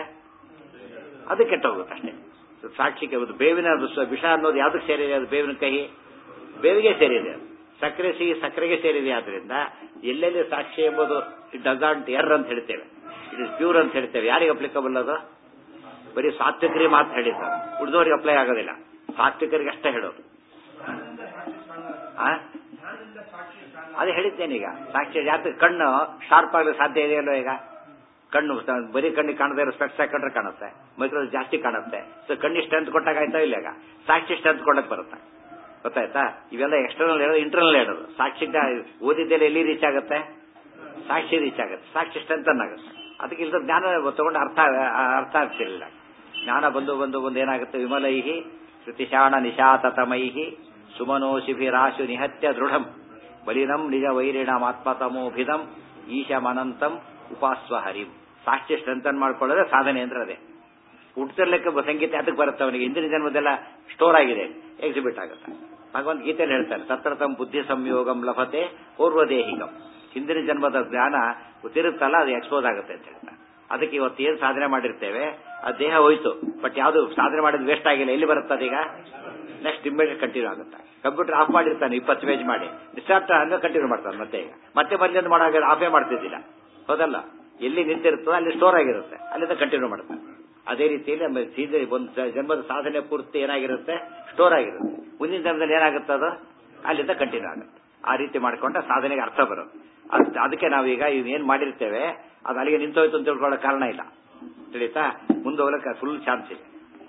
ಅದು ಕೆಟ್ಟ ಹೋಗುತ್ತೆ ಅಷ್ಟೇ ಸಾಕ್ಷಿಗೆ ಒಂದು ಬೇವಿನ ಅದು ಸ- ವಿಷ ಅನ್ನೋದು ಯಾವ್ದಕ್ಕೆ ಸೇರಿದೆ ಅದು ಬೇವಿನ ಕಹಿ ಬೇವಿಗೆ ಸೇರಿದೆ ಅದು ಸಕ್ಕರೆ ಸಿಹಿ ಸಕ್ಕರೆಗೆ ಸೇರಿದೆ ಆದ್ರಿಂದ ಎಲ್ಲೆಲ್ಲಿ ಸಾಕ್ಷಿ ಎಂಬುದು ಇಟ್ ಡಸಾಂಟ್ ಎರ್ ಅಂತ ಹೇಳ್ತೇವೆ ಇಟ್ ಇಸ್ ಪ್ಯೂರ್ ಅಂತ ಹೇಳ್ತೇವೆ ಯಾರಿಗೆ ಅಪ್ಲಿಕಬಲ್ ಅದು ಬರೀ ಸಾತ್ವಿಕರಿಗೆ ಮಾತ್ರ ಹೇಳಿದ್ದು ಉಳಿದವರಿಗೆ ಅಪ್ಲೈ ಆಗೋದಿಲ್ಲ ಸಾತ್ವಿಕರಿಗೆ ಅಷ್ಟೇ ಹೇಳೋದು ಜ್ಞಾನದಿಂದ ಸಾಕ್ಷಿ ಸ್ಟ್ರಾಂಗ್ ಆಗುತ್ತೆ ಆ? ಜ್ಞಾನದಿಂದ ಸಾಕ್ಷಿ ಸ್ಟ್ರಾಂಗ್ ಅದೇ ಹೇಳಿದ್ದೇನೆ ಈಗ ಸಾಕ್ಷಿ ಯಾಕೆ ಕಣ್ಣು ಶಾರ್ಪ್ ಆಗಲು ಸಾಧ್ಯ ಇದೆಯಲ್ಲೋ ಈಗ ಕಣ್ಣು ಸ- ಬರೀ ಕಣ್ಣಿಗೆ ಕಾಣದೇ ಇರೋ ಸ್ಪೆಕ್ಸ್ ಹಾಕೊಂಡ್ರೆ ಕಾಣುತ್ತೆ ಮೈಕ್ರೋ ಜಾಸ್ತಿ ಕಾಣುತ್ತೆ ಸೊ ಕಣ್ಣಿಗೆ ಸ್ಟ್ರೆಂತ್ ಕೊಟ್ಟಾಗ ಆಯ್ತಾ ಇಲ್ಲ ಈಗ ಸಾಕ್ಷಿ ಸ್ಟ್ರೆಂತ್ ಕೊಡಕ್ ಬರುತ್ತೆ ಗೊತ್ತಾಯ್ತಾ ಇವೆಲ್ಲ ಎಕ್ಸ್ಟರ್ನಲ್ ಹೇಳೋದು ಇಂಟರ್ನಲ್ ಹೇಳೋದು ಸಾಕ್ಷಿಗೆ ಓದಿದ್ದೆಲ್ಲ ಎಲ್ಲಿ ರೀಚ್ ಆಗುತ್ತೆ ಸಾಕ್ಷಿ ರೀಚ್ ಆಗುತ್ತೆ ಸಾಕ್ಷಿ ಸ್ಟ್ರೆಂತ್ ಆಗುತ್ತೆ ಅದಕ್ಕೆ ಇಲ್ಲದ ಜ್ಞಾನ ತಗೊಂಡು ಅರ್ಥ ಅರ್ಥ ಆಗ್ತಿರಲಿಲ್ಲ ಜ್ಞಾನ ಬಂದು ಬಂದು ಬಂದು ಏನಾಗುತ್ತೆ ವಿಮಲೈಹಿ ಶ್ರುತಿಶಾಣ ನಿಶಾತತಮೈಹಿ ಸುಮನೋಶಿಭಿರಾಶು ನಿಹತ್ಯ ದೃಢಂ ಬಲಿನಂ ನಿಜ ವೈರಿಣಮಾತ್ಮತಮೋಭಿದಂ ಈಶಮನಂತಂ ಉಪಾಸ್ವ ಹರಿಂ ಸಾಕ್ಷಿ ಸ್ಟ್ರೆಂಥನ್ ಮಾಡ್ಕೊಳ್ಳೋದೇ ಸಾಧನೆ ಅಂದ್ರೆ ಅದೇ ಹುಟ್ಟತಿರ್ಲಿಕ್ಕೆ ಸಂಗೀತ ಅದಕ್ಕೆ ಬರುತ್ತೆ ಅವನಿಗೆ ಹಿಂದಿನ ಜನ್ಮದೆಲ್ಲ ಸ್ಟೋರ್ ಆಗಿದೆ ಎಕ್ಸಿಬಿಟ್ ಆಗುತ್ತೆ ಭಗವಂತ ಗೀತೆಯಲ್ಲಿ ಹೇಳ್ತಾರೆ ತತ್ರತಂ ಬುದ್ಧಿ ಸಂಯೋಗಂ ಲಭತೆ ಪೂರ್ವದೇಹಿಗಂ ಹಿಂದಿನ ಜನ್ಮದ ಜ್ಞಾನ ತಿರುತ್ತಲ್ಲ ಅದು ಎಕ್ಸ್ಪೋಸ್ ಆಗುತ್ತೆ ಅಂತ ಹೇಳ್ತಾರೆ ಅದಕ್ಕೆ ಇವತ್ತು ಏನ್ ಸಾಧನೆ ಮಾಡಿರ್ತೇವೆ ಆ ದೇಹ ಹೋಯ್ತು ಬಟ್ ಯಾವುದು ಸಾಧನೆ ಮಾಡಿದ್ ವೇಸ್ಟ್ ಆಗಿಲ್ಲ ಎಲ್ಲಿ ಬರುತ್ತೆ ಅದೀಗ ನೆಕ್ಸ್ಟ್ ಇಮ್ಮಿಡಿಯೇಟ್ ಕಂಟಿನ್ಯೂ ಆಗುತ್ತೆ ಕಂಪ್ಯೂಟರ್ ಆಫ್ ಮಾಡಿರ್ತಾನೆ ಇಪ್ಪತ್ತು ಪೇಜ್ ಮಾಡಿ ಡಿಸ್ಟಾರ್ಟ್ ಹಂಗೆ ಕಂಟಿನ್ಯೂ ಮಾಡ್ತಾನೆ ಮತ್ತೆ ಈಗ ಮತ್ತೆ ಮೊದಲಿಂದ ಮಾಡೋ ಆಫೇ ಮಾಡ್ತಿದ್ದಿಲ್ಲ ಹೌದಲ್ಲ ಎಲ್ಲಿ ನಿಂತಿರುತ್ತೋ ಅಲ್ಲಿ ಸ್ಟೋರ್ ಆಗಿರುತ್ತೆ ಅಲ್ಲಿಂದ ಕಂಟಿನ್ಯೂ ಮಾಡ್ತಾನೆ ಅದೇ ರೀತಿಯಲ್ಲಿ ನಮ್ಮ ಸೀದೆ ಒಂದು ಜ- ಜನ್ಮದ ಸಾಧನೆ ಪೂರ್ತಿ ಏನಾಗಿರುತ್ತೆ ಸ್ಟೋರ್ ಆಗಿರುತ್ತೆ ಮುಂದಿನ ಜನ್ಮದಲ್ಲಿ ಏನಾಗುತ್ತೆ ಅದು ಅಲ್ಲಿಂದ ಕಂಟಿನ್ಯೂ ಆಗುತ್ತೆ ಆ ರೀತಿ ಮಾಡ್ಕೊಂಡ ಸಾಧನೆಗೆ ಅರ್ಥ ಬರುತ್ತೆ ಅದ್- ಅದಕ್ಕೆ ನಾವೀಗ ಇವ್ ಏನ್ ಮಾಡಿರ್ತೇವೆ ಅದು ಅಲ್ಲಿಗೆ ನಿಂತೋಯ್ತು ಅಂತ ತಿಳ್ಕೊಳ್ಳೋ ಕಾರಣ ಇಲ್ಲ ತಿಳಿತಾ ಮುಂದೆ ಹೋಗ್ಲಿಕ್ಕೆ ಫುಲ್ ಚಾನ್ಸ್ ಇದೆ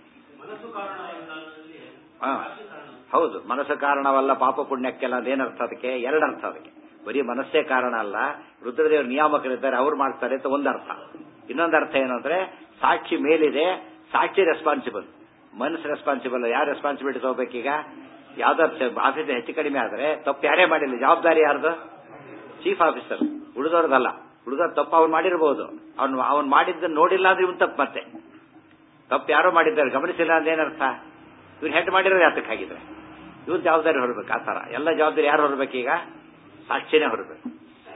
ಹಾ ಹೌದು ಮನಸ್ಸು ಕಾರಣವಲ್ಲ ಪಾಪ ಪುಣ್ಯಕ್ಕೆಲ್ಲ ಅದೇನರ್ಥ ಅದಕ್ಕೆ ಎರಡು ಅರ್ಥ ಅದಕ್ಕೆ ಬರೀ ಮನಸ್ಸೇ ಕಾರಣ ಅಲ್ಲ ರುದ್ರದೇವರು ನಿಯಾಮಕರಿದ್ದಾರೆ ಅವ್ರು ಮಾಡ್ತಾರೆ ಅಂತ ಒಂದು ಅರ್ಥ ಇನ್ನೊಂದು ಅರ್ಥ ಏನು ಅಂದ್ರೆ ಸಾಕ್ಷಿ ಮೇಲಿದೆ ಸಾಕ್ಷಿ ರೆಸ್ಪಾನ್ಸಿಬಲ್ ಮನಸ್ಸು ರೆಸ್ಪಾನ್ಸಿಬಲ್ ಯಾರು ರೆಸ್ಪಾನ್ಸಿಬಿಲಿಟಿ ತಗೋಬೇಕೀಗ ಯಾವ್ದಾದ್ರು ಆಫೀಸ್ ಹೆಚ್ಚು ಕಡಿಮೆ ಆದ್ರೆ ತಪ್ಪು ಯಾರೇ ಮಾಡಿಲ್ಲ ಜವಾಬ್ದಾರಿ ಯಾರ್ದು ಚೀಫ್ ಆಫೀಸರ್ ಉಳಿದವ್ರದಲ್ಲ ಉಳಿದವ್ರು ತಪ್ಪು ಅವ್ನು ಮಾಡಿರ್ಬೋದು ಅವ್ನು ಅವ್ನು ಮಾಡಿದ್ದನ್ನು ನೋಡಿಲ್ಲ ಅಂದ್ರೆ ಇವನ್ ತಪ್ಪು ಮತ್ತೆ ತಪ್ಪು ಯಾರೋ ಮಾಡಿದ್ದಾರೆ ಗಮನಿಸಿಲ್ಲ ಅಂದ್ರೆ ಏನರ್ಥ ಇವ್ರು ಹೆಡ್ ಮಾಡಿರೋದು ಯಾತಕ್ಕೆ ಹಾಗಿದ್ರೆ ಇವ್ರು ಜವಾಬ್ದಾರಿ ಹೊರಬೇಕು ಆ ಥರ ಎಲ್ಲ ಜವಾಬ್ದಾರಿ ಯಾರು ಹೊರಬೇಕೀಗ ಸಾಕ್ಷಿನೇ ಹೊರಬೇಕು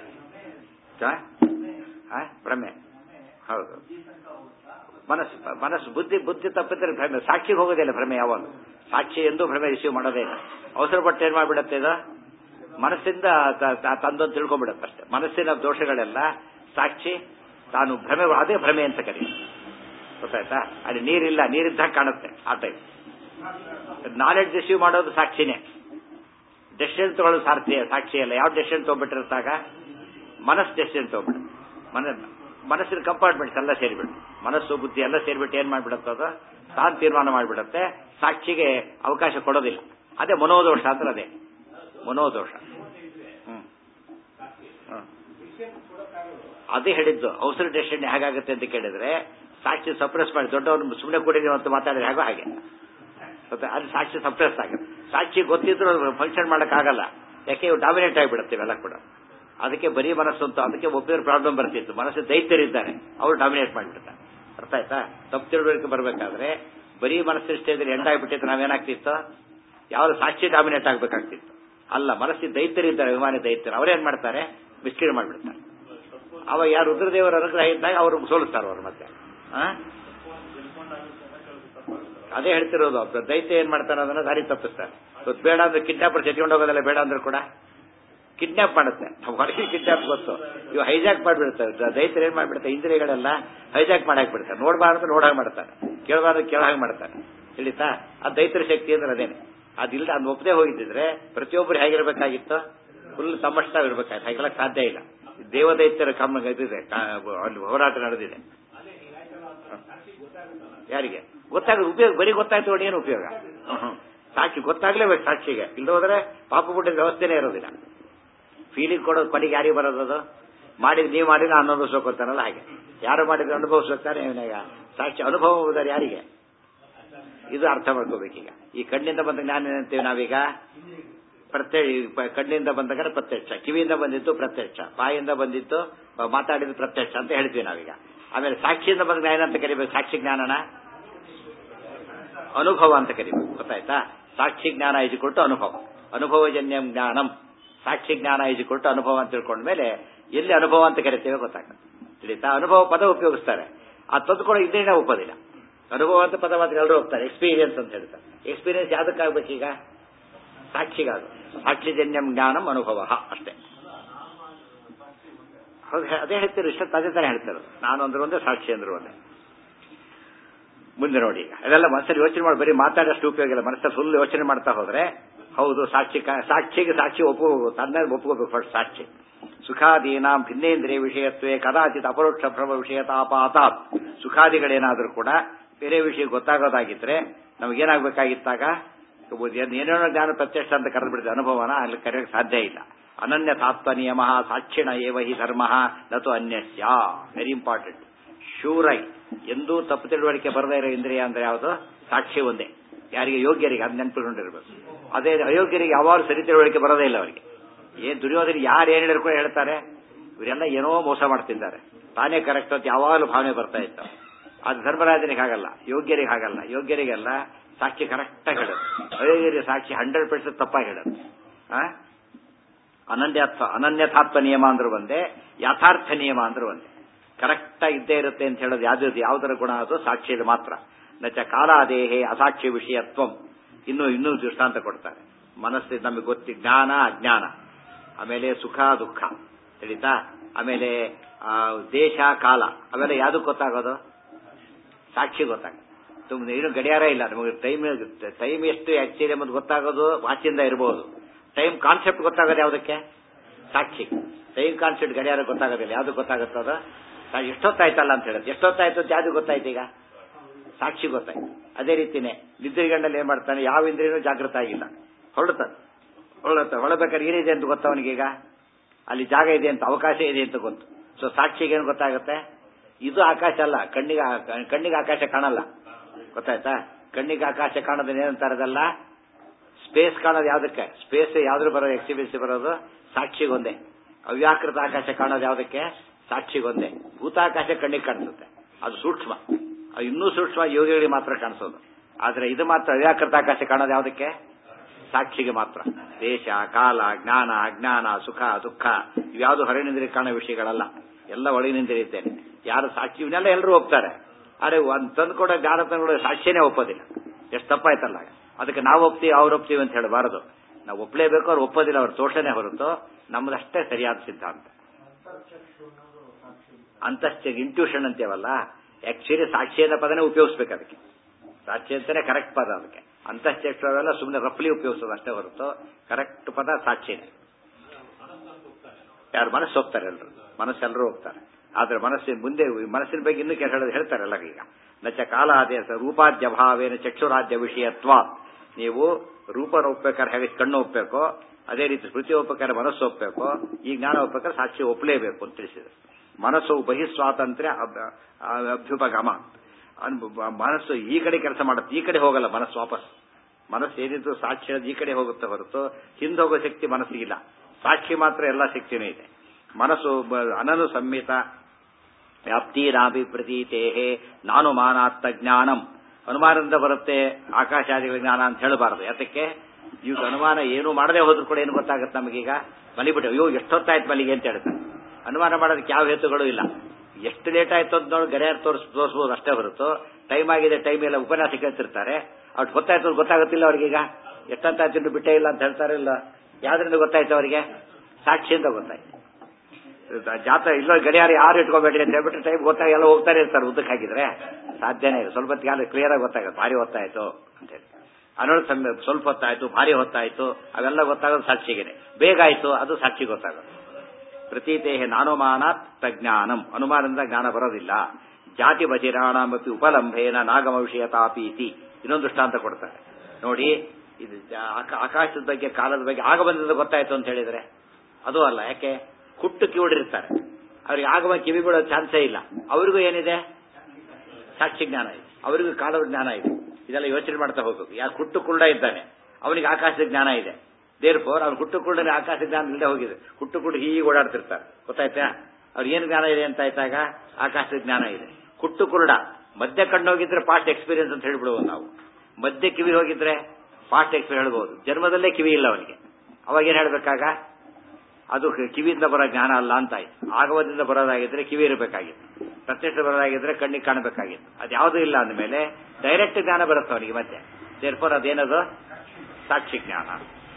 ಭ್ರಮೆ ಹೌದು ಮನಸ್ಸು ಮನಸ್ಸು ಬುದ್ಧಿ ಬುದ್ಧಿ ತಪ್ಪಿದ್ರೆ ಭ್ರಮೆ ಸಾಕ್ಷಿಗೆ ಹೋಗೋದಿಲ್ಲ ಭ್ರಮೆ ಯಾವಾಗ ಸಾಕ್ಷಿ ಎಂದು ಭ್ರಮೆ ರಿಸೀವ್ ಮಾಡೋದೇ ಇಲ್ಲ ಅವಸರ ಪಟ್ಟು ಏನ್ ಮಾಡ್ಬಿಡತ್ತೆ ಇದು ಮನಸ್ಸಿಂದ ತ- ತ- ತಂದೊಂದು ತಿಳ್ಕೊಂಡ್ಬಿಡತ್ತೆ ಅಷ್ಟೇ ಮನಸ್ಸಿನ ದೋಷಗಳೆಲ್ಲ ಸಾಕ್ಷಿ ತಾನು ಭ್ರಮೆ ಅದೇ ಭ್ರಮೆ ಅಂತ ಕರೀತಾರೆ ಗೊತ್ತಾಯ್ತಾ ಅಲ್ಲಿ ನೀರಿಲ್ಲ ನೀರಿದ್ದಾಗ ಕಾಣುತ್ತೆ ಆ ಟೈಪ್ ನಾಲೆಡ್ಜ್ ರಿಸೀವ್ ಮಾಡೋದು ಸಾಕ್ಷಿನೇ ಡೆಸಿಷನ್ ತಗೊಳ್ಳೋದು ಸಾರ್ಥಿ ಸಾಕ್ಷಿ ಅಲ್ಲ ಯಾವ ಡೆಸಿಷನ್ ತಗೊಂಡ್ಬಿಟ್ಟಿರ್ತಾಗ ಮನಸ್ಸು ಡೆಸಿಷನ್ ತಗೊಂಡ್ಬಿಡು ಮನ ಮನಸ್ಸಿನ ಕಂಪಾರ್ಟ್ಮೆಂಟ್ಸ್ ಎಲ್ಲ ಸೇರಿಬಿಡು ಮನಸ್ಸು ಬುದ್ಧಿ ಎಲ್ಲ ಸೇರಿಬಿಟ್ಟು ಏನ್ ಮಾಡ್ಬಿಡುತ್ತೆ ಅದು ತಾನು ತೀರ್ಮಾನ ಮಾಡಿಬಿಡುತ್ತೆ ಸಾಕ್ಷಿಗೆ ಅವಕಾಶ ಕೊಡೋದಿಲ್ಲ ಅದೇ ಮನೋದೋಷ ಅಂದ್ರೆ ಅದೇ ಮನೋದೋಷ ಹ್ಮ್ ಹ್ಮ್. ಅದೇ ಹೇಳಿದ್ದು ಅವಸರ ಡೆಸಿಷನ್ ಹೇಗಾಗುತ್ತೆ ಅಂತ ಕೇಳಿದ್ರೆ ಸಾಕ್ಷಿ ಸಪ್ರೆಸ್ ಮಾಡಿ ದೊಡ್ಡವನು ಸುಮ್ಮನೆ ಕೂಡಿದೀವಿ ಅಂತ ಮಾತಾಡಿದ್ರೆ ಹೇಗೋ ಹಾಗೆ ಮತ್ತೆ ಅಲ್ಲಿ ಸಾಕ್ಷಿ ಸಪ್ರೆಸ್ ಆಗುತ್ತೆ ಸಾಕ್ಷಿ ಗೊತ್ತಿದ್ರು ಫಂಕ್ಷನ್ ಮಾಡಕ್ಕಾಗಲ್ಲ ಯಾಕೆ ಇವು ಡಾಮಿನೇಟ್ ಆಗಿಬಿಡುತ್ತೆ ಇವೆಲ್ಲ ಕೂಡ ಅದಕ್ಕೆ ಬರೀ ಮನಸ್ಸು ಅಂತ ಅದಕ್ಕೆ ಒಬ್ಬರು ಪ್ರಾಬ್ಲಮ್ ಬರ್ತಿತ್ತು ಮನಸ್ಸು ದೈತ್ಯರಿದ್ದಾರೆ ಅವರು ಡಾಮಿನೇಟ್ ಮಾಡಿಬಿಡ್ತಾರೆ ಅರ್ಥ ಆಯ್ತಾ ತಪ್ಪು ತಿಳುವಳಿಕೆ ಬರಬೇಕಾದ್ರೆ ಬರೀ ಮನಸ್ಸಿನ ಸ್ಟೇಜಲ್ಲಿ ಎಂಡ್ ಆಗಿಬಿಟ್ಟಿತ್ತು ನಾವೇನಾಗ್ತಿತ್ತು ಯಾವ್ದು ಸಾಕ್ಷಿ ಡಾಮಿನೇಟ್ ಆಗ್ಬೇಕಾಗ್ತಿತ್ತು ಅಲ್ಲ ಮನಸ್ಸಿನ ದೈತ್ಯರಿದ್ದಾರೆ ಅಭಿಮಾನಿ ದೈತ್ಯರು ಅವರೇನ್ ಮಾಡ್ತಾರೆ ಮಿಸ್ಲೀಡ್ ಮಾಡಿಬಿಡ್ತಾರೆ ಅವಾಗ ಯಾರು ರುದ್ರದೇವರ ಅನುಗ್ರಹ ಇದ್ದಾಗ ಅವರು ಸೋಲಿಸ್ತಾರೆ ಅವ್ರು ಮತ್ತೆ ಆ? ಅದೇ ಹೇಳ್ತಿರೋದು ಒಬ್ಬ ದೈತ್ಯ ಏನ್ ಮಾಡ್ತಾನೆ ಅದನ್ನ ದಾರಿ ತಪ್ಪಿಸ್ತಾರೆ ಇವತ್ತು ಬೇಡ ಅಂದ್ರೆ ಕಿಡ್ನಾಪರ್ ಚೆತ್ಕೊಂಡು ಹೋಗೋದಲ್ಲ ಬೇಡ ಅಂದ್ರೆ ಕೂಡ ಕಿಡ್ನಾಪ್ ಮಾಡುತ್ತೆ ಹೊರಗೆ ಕಿಡ್ನಾಪ್ ಗೊತ್ತು ಇವು ಹೈಜಾಕ್ ಮಾಡಿಬಿಡ್ತಾರೆ ದೈತ್ಯರು ಏನ್ ಮಾಡ್ಬಿಡ್ತಾರೆ ಇಂದ್ರಿಯಗಳೆಲ್ಲ ಹೈಜಾಕ್ ಮಾಡಾಕ್ ಬಿಡ್ತಾರೆ ನೋಡಬಾರ್ದು ನೋಡಾಗ ಮಾಡ್ತಾರೆ ಕೇಳಬಾರ್ದು ಕೇಳಾಗ ಮಾಡ್ತಾರೆ ತಿಳಿತಾ ಆ ದೈತ್ಯರ ಶಕ್ತಿ ಅಂದ್ರೆ ಅದೇನೆ ಅದಿಲ್ಲ ಅದ್ ಒಪ್ಪದೆ ಹೋಗಿದ್ದಿದ್ರೆ ಪ್ರತಿಯೊಬ್ಬರು ಹೇಗಿರ್ಬೇಕಾಗಿತ್ತು ಫುಲ್ ತಮ್ಮಷ್ಟಾಗಿರ್ಬೇಕಾಗಿತ್ತು ಹಾಗೆಲ್ಲ ಸಾಧ್ಯ ಇಲ್ಲ ದೇವದೈತ್ಯರ ಕಮ್ಮ ಇದಿದೆ ಕಾ- ಅಲ್ಲಿ ಹೋರಾಟ ನಡೆದಿದೆ ಯಾರಿಗೆ ಗೊತ್ತಾಗ ಉಪಯೋಗ ಬರೀ ಗೊತ್ತಾಯ್ತು ನೋಡಿ ಏನು ಉಪಯೋಗ ಹ್ಮ್. ಸಾಕ್ಷಿ ಗೊತ್ತಾಗ್ಲೇಬೇಕು ಸಾಕ್ಷಿಗೆ ಇಲ್ಲ ಹೋದ್ರೆ ಪಾಪ ಪುಟ್ಟದ ವ್ಯವಸ್ಥೆನೇ ಇರೋದಿಲ್ಲ ಫೀಲಿಂಗ್ ಕೊಡೋದು ಕೊನೆಗೆ ಯಾರಿಗೆ ಬರೋದು ಅದು ಮಾಡಿದ್ ನೀವು ಮಾಡಿ ನಾನು ಅನುಭವಿಸ್ಬೇಕು ಅಂತಾನಲ್ಲ ಹಾಗೆ ಯಾರು ಮಾಡಿದ್ರೆ ಅನುಭವಿಸ್ಬೇಕಾರೆ ಇವನಾಗ ಸಾಕ್ಷಿ ಅನುಭವ ಹೋದಾರೆ ಯಾರಿಗೆ ಇದು ಅರ್ಥ ಮಾಡ್ಕೋಬೇಕೀಗ ಈ ಕಣ್ಣಿಂದ ಬಂದ ಜ್ಞಾನ ಏನಂತೀವಿ ನಾವೀಗ ಪ್ರತ್ಯಕ್ಷ ಕಣ್ಣಿಂದ ಬಂದಾಗ ಪ್ರತ್ಯಕ್ಷ ಕಿವಿಯಿಂದ ಬಂದಿತ್ತು ಪ್ರತ್ಯಕ್ಷ ಬಾಯಿಂದ ಬಂದಿತ್ತು ಮಾತಾಡಿದ ಪ್ರತ್ಯಕ್ಷ ಅಂತ ಹೇಳ್ತೀವಿ ನಾವೀಗ ಆಮೇಲೆ ಸಾಕ್ಷಿಯಿಂದ ಬಂದ ಜ್ಞಾನ ಅಂತ ಕರಿಬೇಕು ಸಾಕ್ಷಿ ಜ್ಞಾನನ ಅನುಭವ ಅಂತ ಕರಿಬೇಕು ಗೊತ್ತಾಯ್ತಾ ಸಾಕ್ಷಿ ಜ್ಞಾನ ಕೊಟ್ಟು ಅನುಭವ ಅನುಭವಜನ್ಯ ಜ್ಞಾನಂ ಸಾಕ್ಷಿ ಜ್ಞಾನ ಕೊಟ್ಟು ಅನುಭವ ಅಂತ ತಿಳ್ಕೊಂಡ್ಮೇಲೆ ಎಲ್ಲಿ ಅನುಭವ ಅಂತ ಕರಿತೇವೆ ಗೊತ್ತಾಗುತ್ತೆ ತಿಳಿತಾ ಅನುಭವ ಪದ ಉಪಯೋಗಿಸ್ತಾರೆ ಆ ತಂದುಕೊಳ್ಳೋ ಇದ್ರೇನೆ ಒಪ್ಪೋದಿಲ್ಲ ಅನುಭವ ಅಂತ ಪದ ಮಾತ್ರ ಎಲ್ಲರೂ ಹೋಗ್ತಾರೆ ಎಕ್ಸ್ಪೀರಿಯನ್ಸ್ ಅಂತ ಹೇಳ್ತಾರೆ ಎಕ್ಸ್ಪೀರಿಯನ್ಸ್ ಯಾವ್ದಕ್ಕಾಗ್ಬೇಕೀಗ ಸಾಕ್ಷಿಗಾಗ ಸಾಕ್ಷಿಜನ್ಯಂ ಜ್ಞಾನಂ ಅನುಭವ ಅಷ್ಟೇ ಹೌದು ಹೇ- ಅದೇ ಹೇಳ್ತಾರೆ ಇಷ್ಟ ಅದೇ ತಾನೇ ಹೇಳ್ತಾರೆ ನಾನು ಅಂದ್ರೆ ಒಂದೇ ಸಾಕ್ಷಿ ಅಂದ್ರೆ ಒಂದೇ ಮುಂದೆ ನೋಡಿ ಅದೆಲ್ಲ ಮನಸ್ಸಲ್ಲಿ ಯೋಚನೆ ಮಾಡಿ ಬರೀ ಮಾತಾಡೋಷ್ಟು ಉಪಯೋಗ ಇಲ್ಲ ಮನಸ್ಸಲ್ಲಿ ಫುಲ್ ಯೋಚನೆ ಮಾಡ್ತಾ ಹೋದ್ರೆ ಹೌದು ಸಾಕ್ಷಿ ಕ- ಸಾಕ್ಷಿಗೆ ಸಾಕ್ಷಿ ಒಪ್ಪು ತನ್ನ ಒಪ್ಕೋಬೇಕು ಫಸ್ಟ್ ಸಾಕ್ಷಿ ಸುಖಾದೀನಾಂ ಭಿನ್ನೇಂದ್ರಿಯ ವಿಷಯತ್ವೇ ಕದಾಚಿತ್ ಅಪರೋಕ್ಷ ಭ್ರಮ ವಿಷಯ ತಾಪಾತಾಪ್ ಸುಖಾದಿಗಳೇನಾದ್ರೂ ಕೂಡ ಬೇರೆ ವಿಷಯ ಗೊತ್ತಾಗೋದಾಗಿದ್ರೆ ನಮಗೇನಾಗಬೇಕಾಗಿತ್ತಾಗ ಏನೇನೋ ಜ್ಞಾನ ಪ್ರತ್ಯಕ್ಷ ಅಂತ ಕರೆದು ಬಿಡ್ತೀವಿ ಅನುಭವನ ಅಲ್ಲಿ ಕರೆಯಕ್ಕೆ ಸಾಧ್ಯ ಇಲ್ಲ ಅನನ್ಯ ತಾತ್ವ ನಿಯಮ ಸಾಕ್ಷಿಣ ಏವ ಹಿ ಧರ್ಮ ನತು ಅನ್ಯಸ್ಯ ವೆರಿ ಇಂಪಾರ್ಟೆಂಟ್ ಶೂರೈ ಎಂದೂ ತಪ್ಪು ತಿಳುವಳಿಕೆ ಬರದೇ ಇರೋ ಇಂದ್ರಿಯ ಅಂದ್ರೆ ಯಾವುದು ಸಾಕ್ಷಿ ಒಂದೇ ಯಾರಿಗೆ ಯೋಗ್ಯರಿಗೆ ಅದು ನೆನಪಿಕೊಂಡಿರ್ಬೇಕು ಅದೇ ಅಯೋಗ್ಯರಿಗೆ ಯಾವಾಗಲೂ ಸರಿ ತಿಳುವಳಿಕೆ ಬರೋದೇ ಇಲ್ಲ ಅವರಿಗೆ ಏನ್ ದುರ್ಯೋಧನ ಯಾರು ಏನ್ ಹೇಳಿದ್ರು ಕೂಡ ಹೇಳ್ತಾರೆ ಇವರೆಲ್ಲ ಏನೋ ಮೋಸ ಮಾಡ್ತಿದ್ದಾರೆ ತಾನೇ ಕರೆಕ್ಟ್ ಅಂತ ಯಾವಾಗಲೂ ಭಾವನೆ ಬರ್ತಾ ಇತ್ತು ಅದು ಧರ್ಮರಾಜನಿಗೆ ಹಾಗಲ್ಲ ಯೋಗ್ಯರಿಗೆ ಹಾಗಲ್ಲ ಯೋಗ್ಯರಿಗೆಲ್ಲ ಸಾಕ್ಷಿ ಕರೆಕ್ಟಾಗಿ ಹೇಳೋದು ಅಯೋಗ್ಯರಿಗೆ ಸಾಕ್ಷಿ ಹಂಡ್ರೆಡ್ ಪರ್ಸೆಂಟ್ ತಪ್ಪಾಗಿ ಹೇಳೋದು ಆ ಅನನ್ಯತ್ವ ಅನನ್ಯಥಾತ್ವ ನಿಯಮ ಅಂದ್ರೂ ಒಂದೇ ಯಥಾರ್ಥ ನಿಯಮ ಅಂದ್ರೂ ಒಂದೇ ಕರೆಕ್ಟ್ ಇದ್ದೇ ಇರುತ್ತೆ ಅಂತ ಹೇಳೋದು ಯಾವ್ದು ಯಾವುದರ ಗುಣ ಅದು ಸಾಕ್ಷಿಯಲ್ಲಿ ಮಾತ್ರ ನಚ ಕಾಲಾದೇಹೇ ಅಸಾಕ್ಷಿ ವಿಷಯತ್ವಂ ಇನ್ನು ಇನ್ನೂ ದೃಷ್ಟಾಂತ ಕೊಡ್ತಾರೆ ಮನಸ್ಸು ನಮಗೆ ಗೊತ್ತಿ ಜ್ಞಾನ ಅಜ್ಞಾನ ಆಮೇಲೆ ಸುಖ ದುಃಖ ತಿಳಿತಾ ಆಮೇಲೆ ಆ, ದೇಶ ಕಾಲ ಅವೆಲ್ಲ ಯಾವ್ದಕ್ಕೆ ಗೊತ್ತಾಗೋದು ಸಾಕ್ಷಿ ಗೊತ್ತಾಗ ತುಂಬ ಏನು ಗಡಿಯಾರ ಇಲ್ಲ ನಮಗೆ ಟೈಮ್ ಟೈಮ್ ಎಷ್ಟು ಆಕ್ಚುಲಿ ಎಂಬುದು ಗೊತ್ತಾಗೋದು ವಾಚಿಂದ ಇರಬಹುದು ಟೈಮ್ ಕಾನ್ಸೆಪ್ಟ್ ಗೊತ್ತಾಗೋದು ಯಾವುದಕ್ಕೆ ಸಾಕ್ಷಿ ಟೈಮ್ ಕಾನ್ಸೆಪ್ಟ್ ಗಡಿಯಾರ ಗೊತ್ತಾಗೋದಿಲ್ಲ ಯಾವ್ದು ಗೊತ್ತಾಗುತ್ತದ ಎಷ್ಟೊತ್ತಾಯ್ತಲ್ಲ ಅಂತ ಹೇಳುತ್ತೆ ಎಷ್ಟೊತ್ತಾಯ್ತು ಅಂತ ಯಾವ್ದು ಗೊತ್ತಾಯ್ತು ಈಗ ಸಾಕ್ಷಿ ಗೊತ್ತಾಯ್ತು ಅದೇ ರೀತಿನೇ ನಿದ್ರೆಗಂಡಲ್ಲಿ ಏನ್ ಮಾಡ್ತಾನೆ ಯಾವ ಇಂದ್ರಿಯೂ ಜಾಗೃತ ಆಗಿಲ್ಲ ಹೊರಡ್ತಾನೆ ಹೊರಡುತ್ತೆ ಹೊರಡ್ಬೇಕಾದ್ರೆ ಏನಿದೆ ಅಂತ ಗೊತ್ತ ಅವನಿಗೀಗ ಅಲ್ಲಿ ಜಾಗ ಇದೆ ಅಂತ ಅವಕಾಶ ಇದೆ ಅಂತ ಗೊತ್ತು ಸೊ ಸಾಕ್ಷಿಗೆ ಏನು ಗೊತ್ತಾಗುತ್ತೆ ಇದು ಆಕಾಶ ಅಲ್ಲ ಕಣ್ಣಿಗೆ ಆ- ಕಣ್ಣಿಗೆ ಆಕಾಶ ಕಾಣಲ್ಲ ಗೊತ್ತಾಯ್ತಾ ಕಣ್ಣಿಗೆ ಆಕಾಶ ಕಾಣೋದು ಏನಂತಾರದಲ್ಲ ಸ್ಪೇಸ್ ಕಾಣೋದು ಯಾವ್ದಕ್ಕೆ ಸ್ಪೇಸ್ ಯಾವ್ದ್ರ ಬರೋದು ಎಕ್ಸಿಬಿಸಿ ಬರೋದು ಸಾಕ್ಷಿಗೊಂದೇ ಅವ್ಯಾಕೃತ ಆಕಾಶ ಕಾಣೋದು ಯಾವ್ದಕ್ಕೆ ಸಾಕ್ಷಿಗೊಂದೇ ಭೂತಾಕಾಶ ಕಣ್ಣಿಗೆ ಕಾಣಿಸುತ್ತೆ ಅದು ಸೂಕ್ಷ್ಮ ಅದು ಇನ್ನೂ ಸೂಕ್ಷ್ಮ ಯೋಗಿಗಳಿಗೆ ಮಾತ್ರ ಕಾಣಿಸೋದು ಆದ್ರೆ ಇದು ಮಾತ್ರ ಅವ್ಯಾಕೃತ ಆಕಾಶ ಕಾಣೋದು ಯಾವ್ದಕ್ಕೆ ಸಾಕ್ಷಿಗೆ ಮಾತ್ರ ದೇಶ ಕಾಲ ಜ್ಞಾನ ಅಜ್ಞಾನ ಸುಖ ದುಃಖ ಇವ್ಯಾವುದು ಹೊರಗಿನಿಂದ ಕಾಣೋ ವಿಷಯಗಳಲ್ಲ ಎಲ್ಲ ಒಳಗಿನಿಂದಿರುತ್ತೇನೆ ಯಾರು ಸಾಕ್ಷಿ ಇವನ್ನೆಲ್ಲ ಎಲ್ಲರೂ ಒಪ್ತಾರೆ ಆದ್ರೆ ಒಂದ್ ತಂದು ಕೂಡ ಜ್ಞಾನ ತಂದು ಸಾಕ್ಷಿನೇ ಒಪ್ಪೋದಿಲ್ಲ ಎಷ್ಟು ತಪ್ಪಾಯ್ತಲ್ಲ ಅದಕ್ಕೆ ನಾವು ಒಪ್ತೀವಿ ಅವ್ರು ಒಪ್ತೀವಿ ಅಂತ ಹೇಳಬಾರದು ನಾವು ಒಪ್ಲೇಬೇಕು ಅವ್ರು ಒಪ್ಪೋದಿಲ್ಲ ಅವ್ರ ತೋಷಣೆ ಹೊರತು ನಮ್ಮದಷ್ಟೇ ಸರಿಯಾದ ಸಿದ್ಧಾಂತ ಅಂತಶ್ಚ ಇಂಟ್ಯೂಷನ್ ಅಂತೀವಲ್ಲ ಆಕ್ಚುಲಿ ಸಾಕ್ಷಿ ಅನ್ನೋ ಪದನೇ ಉಪಯೋಗಿಸ್ಬೇಕು ಅದಕ್ಕೆ ಸಾಕ್ಷಿ ಅಂತಾನೆ ಕರೆಕ್ಟ್ ಪದ ಅದಕ್ಕೆ ಅಂತಶ್ಚೆಲ್ಲ ಸುಮ್ಮನೆ ರಫ್ಲಿ ಉಪಯೋಗಿಸೋದು ಅಷ್ಟೇ ಹೊರತು ಕರೆಕ್ಟ್ ಪದ ಸಾಕ್ಷಿನೇ ಯಾರು ಮನಸ್ಸು ಹೋಗ್ತಾರೆ ಎಲ್ಲರೂ ಮನಸ್ಸೆಲ್ಲರೂ ಹೋಗ್ತಾರೆ ಆದ್ರೆ ಮನಸ್ಸಿನ ಮುಂದೆ ಮನಸ್ಸಿನ ಬಗ್ಗೆ ಇನ್ನೂ ಕೆಲಸ ಹೇಳೋದು ಹೇಳ್ತಾರೆ ಎಲ್ಲರೂ ಈಗ ನಚ ಕಾಲಾದೇಶ ರೂಪಾದ್ಯ ಭಾವೇನ ಚಕ್ಷುರಾದ್ಯ ವಿಷಯತ್ವ ನೀವು ರೂಪನ ಒಪ್ಬೇಕಾದ್ರೆ ಹೇಗೆ ಕಣ್ಣು ಒಪ್ಪಬೇಕೋ ಅದೇ ರೀತಿ ಸ್ಮೃತಿ ಒಪ್ಪಬೇಕಾದ್ರೆ ಮನಸ್ಸು ಒಪ್ಪಬೇಕು ಈ ಜ್ಞಾನ ಒಪ್ಪಬೇಕಾದ್ರೆ ಸಾಕ್ಷಿ ಒಪ್ಪಲೇಬೇಕು ಅಂತ ತಿಳಿಸಿದೆ ಮನಸ್ಸು ಬಹಿಸ್ವಾತಂತ್ರ್ಯ ಅಭ್- ಆ- ಅಭ್ಯುಪಗಮ ಅನ್- ಮನಸ್ಸು ಈ ಕಡೆ ಕೆಲಸ ಮಾಡುತ್ತೆ ಈ ಕಡೆ ಹೋಗಲ್ಲ ಮನಸ್ಸು ವಾಪಸ್ ಮನಸ್ಸು ಏನಿದ್ರು ಸಾಕ್ಷಿ ಹೇಳೋದು ಈ ಕಡೆ ಹೋಗುತ್ತೆ ಹೊರತು ಹಿಂದೆ ಹೋಗೋ ಶಕ್ತಿ ಮನಸ್ಸಿಗಿಲ್ಲ ಸಾಕ್ಷಿ ಮಾತ್ರ ಎಲ್ಲ ಶಕ್ತಿನೂ ಇದೆ ಮನಸ್ಸು ಬ- ಅನನು ಸಂಹಿತ ವ್ಯಾಪ್ತಿರಾಭಿ ಪ್ರತೀತೇಹೇ ನಾನು ಮಾನಾತ್ತ ಜ್ಞಾನಂ ಅನುಮಾನದಿಂದ ಬರುತ್ತೆ ಆಕಾಶಾದಿಗಳ ಜ್ಞಾನ ಅಂತ ಹೇಳಬಾರದು ಯಾತಕ್ಕೆ ಈಗ ಅನುಮಾನ ಏನು ಮಾಡದೆ ಹೋದ್ರೂ ಕೂಡ ಏನು ಗೊತ್ತಾಗುತ್ತೆ ನಮಗೀಗ ಮಲಿಬಿಟ್ಟು ಅಯ್ಯೋ ಎಷ್ಟೊತ್ತಾಯ್ತು ಮಲಿಗೆ ಅಂತ ಹೇಳ್ತಾರೆ ಅನುಮಾನ ಮಾಡೋದಕ್ಕೆ ಯಾವ ಹೇತುಗಳು ಇಲ್ಲ ಎಷ್ಟು ಲೇಟ್ ಆಯ್ತು ಅಂತ ನೋಡಿ ಗಡಿಯಾರ ತೋರಿಸ್ ತೋರಿಸ್ಬೋದು ಅಷ್ಟೇ ಹೊರತು ಟೈಮ್ ಆಗಿದೆ ಟೈಮ್ ಎಲ್ಲ ಉಪನ್ಯಾಸ ಕೇಳ್ತಿರ್ತಾರೆ ಅವ್ರು ಗೊತ್ತಾಯ್ತು ಅಂತ ಗೊತ್ತಾಗುತ್ತಿಲ್ಲ ಅವ್ರಿಗೀಗ ಎಷ್ಟೊತ್ತಾಯ್ತು ಇನ್ನು ಬಿಟ್ಟೇ ಇಲ್ಲ ಅಂತ ಹೇಳ್ತಾರೆ ಇಲ್ಲ ಯಾವ್ದ್ರಿಂದ ಗೊತ್ತಾಯ್ತು ಅವರಿಗೆ ಸಾಕ್ಷಿಯಿಂದ ಗೊತ್ತಾಯ್ತು ಜಾತ ಇಲ್ಲ ಗಡಿಯಾರ ಯಾರು ಇಟ್ಕೋಬೇಡ್ರಿ ಅಂತ ಹೇಳ್ಬಿಟ್ಟು ಟೈಮ್ ಗೊತ್ತಾಗ ಎಲ್ಲ ಹೋಗ್ತಾನೆ ಇರ್ತಾರೆ ಉದ್ದಕ್ಕೆ ಹಾಕಿದ್ರೆ ಸಾಧ್ಯನೇ ಇಲ್ಲ ಸ್ವಲ್ಪ ಹೊತ್ತಿಗೆ ಕ್ಲಿಯರ್ ಆಗಿ ಗೊತ್ತಾಗುತ್ತೆ ಭಾರಿ ಹೊತ್ತಾಯ್ತು ಅಂತ ಹೇಳಿ ಅನ್ನೋದು ಸಮಯ ಸ್ವಲ್ಪ ಹೊತ್ತಾಯ್ತು ಭಾರಿ ಹೊತ್ತಾಯ್ತು ಅವೆಲ್ಲ ಗೊತ್ತಾಗೋದು ಸಾಕ್ಷಿಗೆನೆ ಬೇಗ ಆಯ್ತು ಅದು ಸಾಕ್ಷಿ ಗೊತ್ತಾಗೋದು ಪ್ರತೀತೇಹ ನಾನುಮಾನಾತ್ ಪ್ರಜ್ಞಾನಂ ಅನುಮಾನದಿಂದ ಜ್ಞಾನ ಬರೋದಿಲ್ಲ ಜಾತಿ ಬಜಿರಾಣ ಮತ್ತು ಉಪಲಂಭೇನ ನಾಗಮ ವಿಷಯ ತಾಪೀತಿ ಇನ್ನೊಂದು ದೃಷ್ಟಾಂತ ಕೊಡ್ತಾರೆ ನೋಡಿ ಇದು ಜಾ- ಆಕ- ಆಕಾಶದ ಬಗ್ಗೆ ಕಾಲದ ಬಗ್ಗೆ ಆಗ ಬಂದಿದ್ದು ಗೊತ್ತಾಯ್ತು ಅಂತ ಹೇಳಿದ್ರೆ ಅದು ಅಲ್ಲ ಯಾಕೆ ಹುಟ್ಟು ಕಿವಿಡಿರ್ತಾರೆ ಅವ್ರಿಗೆ ಆಗಮ ಕಿವಿ ಬಿಡೋ ಚಾನ್ಸೇ ಇಲ್ಲ ಅವ್ರಿಗೂ ಏನಿದೆ ಸಾಕ್ಷಿ ಜ್ಞಾನ ಇದೆ ಅವರಿಗೂ ಕಾಲದ ಜ್ಞಾನ ಇದೆ ಇದೆಲ್ಲ ಯೋಚನೆ ಮಾಡ್ತಾ ಹೋಗ್ಬೇಕು ಯಾಕೆ ಹುಟ್ಟು ಕುರುಡ ಇದ್ದಾನೆ ಅವನಿಗೆ ಆಕಾಶದ ಜ್ಞಾನ ಇದೆ ದೇರ್ ಫೋರ್ ಅವ್ನು ಹುಟ್ಟು ಕುರುಡನೇ ಆಕಾಶದ ಜ್ಞಾನ ಇಲ್ಲದೆ ಹೋಗಿದೆ ಹುಟ್ಟು ಕುರುಡು ಹೀಗೆ ಓಡಾಡ್ತಿರ್ತಾರೆ ಗೊತ್ತಾಯ್ತಾ ಅವ್ರಿಗೆ ಏನು ಜ್ಞಾನ ಇದೆ ಅಂತ ಆಯ್ತಾಗ ಆಕಾಶದ ಜ್ಞಾನ ಇದೆ ಕುಟ್ಟು ಕುರುಡ ಮಧ್ಯ ಕಣ್ಣು ಹೋಗಿದ್ರೆ ಪಾಸ್ಟ್ ಎಕ್ಸ್ಪೀರಿಯನ್ಸ್ ಅಂತ ಹೇಳ್ಬಿಡ್ಬೋದು ನಾವು ಮಧ್ಯ ಕಿವಿ ಹೋಗಿದ್ರೆ ಪಾಸ್ಟ್ ಎಕ್ಸ್ಪೀರಿಯನ್ಸ್ ಹೇಳ್ಬೋದು ಜನ್ಮದಲ್ಲೇ ಕಿವಿ ಇಲ್ಲ ಅವನಿಗೆ ಅವಾಗ ಏನ್ ಹೇಳ್ಬೇಕಾಗ ಅದು ಕಿವಿಯಿಂದ ಬರೋ ಜ್ಞಾನ ಅಲ್ಲ ಅಂತ ಆಯ್ತು ಆಗಮದಿಂದ ಬರೋದಾಗಿದ್ರೆ ಕಿವಿ ಇರಬೇಕಾಗಿತ್ತು ಪ್ರತ್ಯಕ್ಷ ಬರೋದಾಗಿದ್ರೆ ಕಣ್ಣಿಗೆ ಕಾಣಬೇಕಾಗಿತ್ತು ಅದು ಯಾವುದೂ ಇಲ್ಲ ಅಂದಮೇಲೆ ಡೈರೆಕ್ಟ್ ಜ್ಞಾನ ಬರುತ್ತೆ ಅವನಿಗೆ ಮತ್ತೆ ಸೇರ್ಫೋರ್ ಅದೇನದು ಸಾಕ್ಷಿ ಜ್ಞಾನ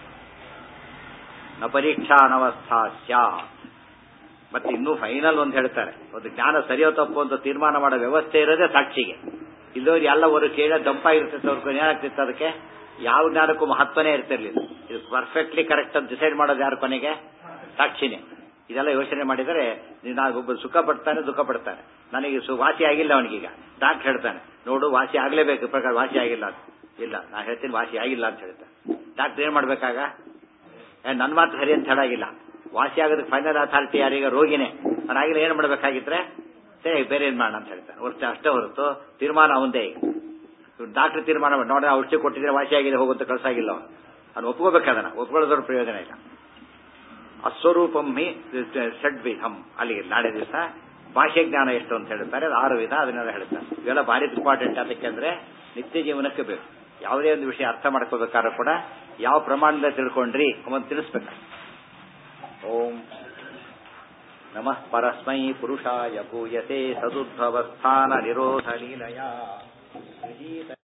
ನ ಪರೀಕ್ಷಾನವಸ್ಥಾ ಸ್ಯಾತ್ ಮತ್ತೆ ಇನ್ನೂ ಫೈನಲ್ ಒಂದು ಹೇಳ್ತಾರೆ ಒಂದು ಜ್ಞಾನ ಸರಿಯೋ ತಪ್ಪು ಅಂತ ತೀರ್ಮಾನ ಮಾಡೋ ವ್ಯವಸ್ಥೆ ಇರೋದೇ ಸಾಕ್ಷಿಗೆ ಇಲ್ಲದವ್ರು ಎಲ್ಲ ಒಂದು ಕೇಳ ದಂಪಾಗಿರ್ತಿತ್ತು ಅವ್ರಿಗೆ ಏನಾಗ್ತಿತ್ತು ಅದಕ್ಕೆ ಯಾವ ಜ್ಞಾನಕ್ಕೂ ಮಹತ್ವನೇ ಇರ್ತಿರ್ಲಿಲ್ಲ ಇದು ಪರ್ಫೆಕ್ಟ್ಲಿ ಕರೆಕ್ಟ್ ಅಂತ ಡಿಸೈಡ್ ಮಾಡೋದು ಯಾರು ಕೊನೆಗೆ ಸಾಕ್ಷಿನೇ ಇದೆಲ್ಲ ಯೋಚನೆ ಮಾಡಿದರೆ ನಾನು ಒಬ್ಬ ಸುಖ ಪಡ್ತಾನೆ ದುಃಖ ಪಡ್ತಾನೆ ನನಗೆ ಸು ವಾಸಿ ಆಗಿಲ್ಲ ಅವನಿಗೀಗ ಡಾಕ್ಟರ್ ಹೇಳ್ತಾನೆ ನೋಡು ವಾಸಿ ಆಗ್ಲೇಬೇಕು ಈ ಪ್ರಕಾರ ವಾಸಿ ಆಗಿಲ್ಲ ಅಂತ ಇಲ್ಲ ನಾನು ಹೇಳ್ತೀನಿ ವಾಸಿ ಆಗಿಲ್ಲ ಅಂತ ಹೇಳ್ತಾನೆ ಡಾಕ್ಟರ್ ಏನ್ ಮಾಡ್ಬೇಕಾಗ ಏ, ನನ್ ಮಾತು ಸರಿ ಅಂತ ಹೇಳಾಗಿಲ್ಲ ವಾಸಿ ಆಗೋದಕ್ಕೆ ಫೈನಲ್ ಅಥಾರಿಟಿ ಯಾರೀಗ ರೋಗಿನೇ ನಾನಾಗಿಲ್ಲ ಏನ್ ಮಾಡ್ಬೇಕಾಗಿದ್ರೆ ಸರಿ ಬೇರೆ ಏನ್ ಮಾಡೋಣ ಅಂತ ಹೇಳ್ತಾನೆ ಹೊರತು ಅಷ್ಟೇ ಹೊರತು ತೀರ್ಮಾನ ಅವಂದೇ ಈಗ ಡಾಕ್ಟರ್ ತೀರ್ಮಾನ ಮಾಡಿ ನೋಡಿ ಔಷಧಿ ಕೊಟ್ಟಿದ್ರೆ ವಾಸಿ ಆಗಿದೆ ಹೋಗುವಂತ ಕಳ್ಸಾಗಿಲ್ಲ ಅವನು ಅವ್ನು ಒಪ್ಕೋಬೇಕದನ್ನ ಒಪ್ಕೊಳ್ಳೋದ್ರ ಪ್ರಯೋಜನ ಇಲ್ಲ ಅಸ್ವರೂಪಂ ಹಿ ಷಡ್ವಿಧಂ ಅಲ್ಲಿಗೆ ನಾಳೆ ದಿವಸ ಭಾಷೆ ಜ್ಞಾನ ಎಷ್ಟು ಅಂತ ಹೇಳ್ತಾರೆ ಅದು ಆರು ವಿಧ ಅದನ್ನೆಲ್ಲ ಹೇಳ್ತಾರೆ ಇವೆಲ್ಲ ಭಾರಿ ಇಂಪಾರ್ಟೆಂಟ್ ಅದಕ್ಕೆ ಅಂದ್ರೆ ನಿತ್ಯ ಜೀವನಕ್ಕೆ ಬೇಕು ಯಾವುದೇ ಒಂದು ವಿಷಯ ಅರ್ಥ ಮಾಡ್ಕೋಬೇಕಾದ್ರೂ ಕೂಡ ಯಾವ ಪ್ರಮಾಣದಿಂದ ತಿಳ್ಕೊಂಡ್ರಿ ಅವನ್ ತಿಳಿಸ್ಬೇಕು ಓಂ ನಮಃ ಪರಸ್ಮೈ ಪುರುಷಾಯ ಭೂಯತೆ ಸದುದ್ಭವಸ್ಥಾನ ನಿರೋಧ ಲೀಲಯ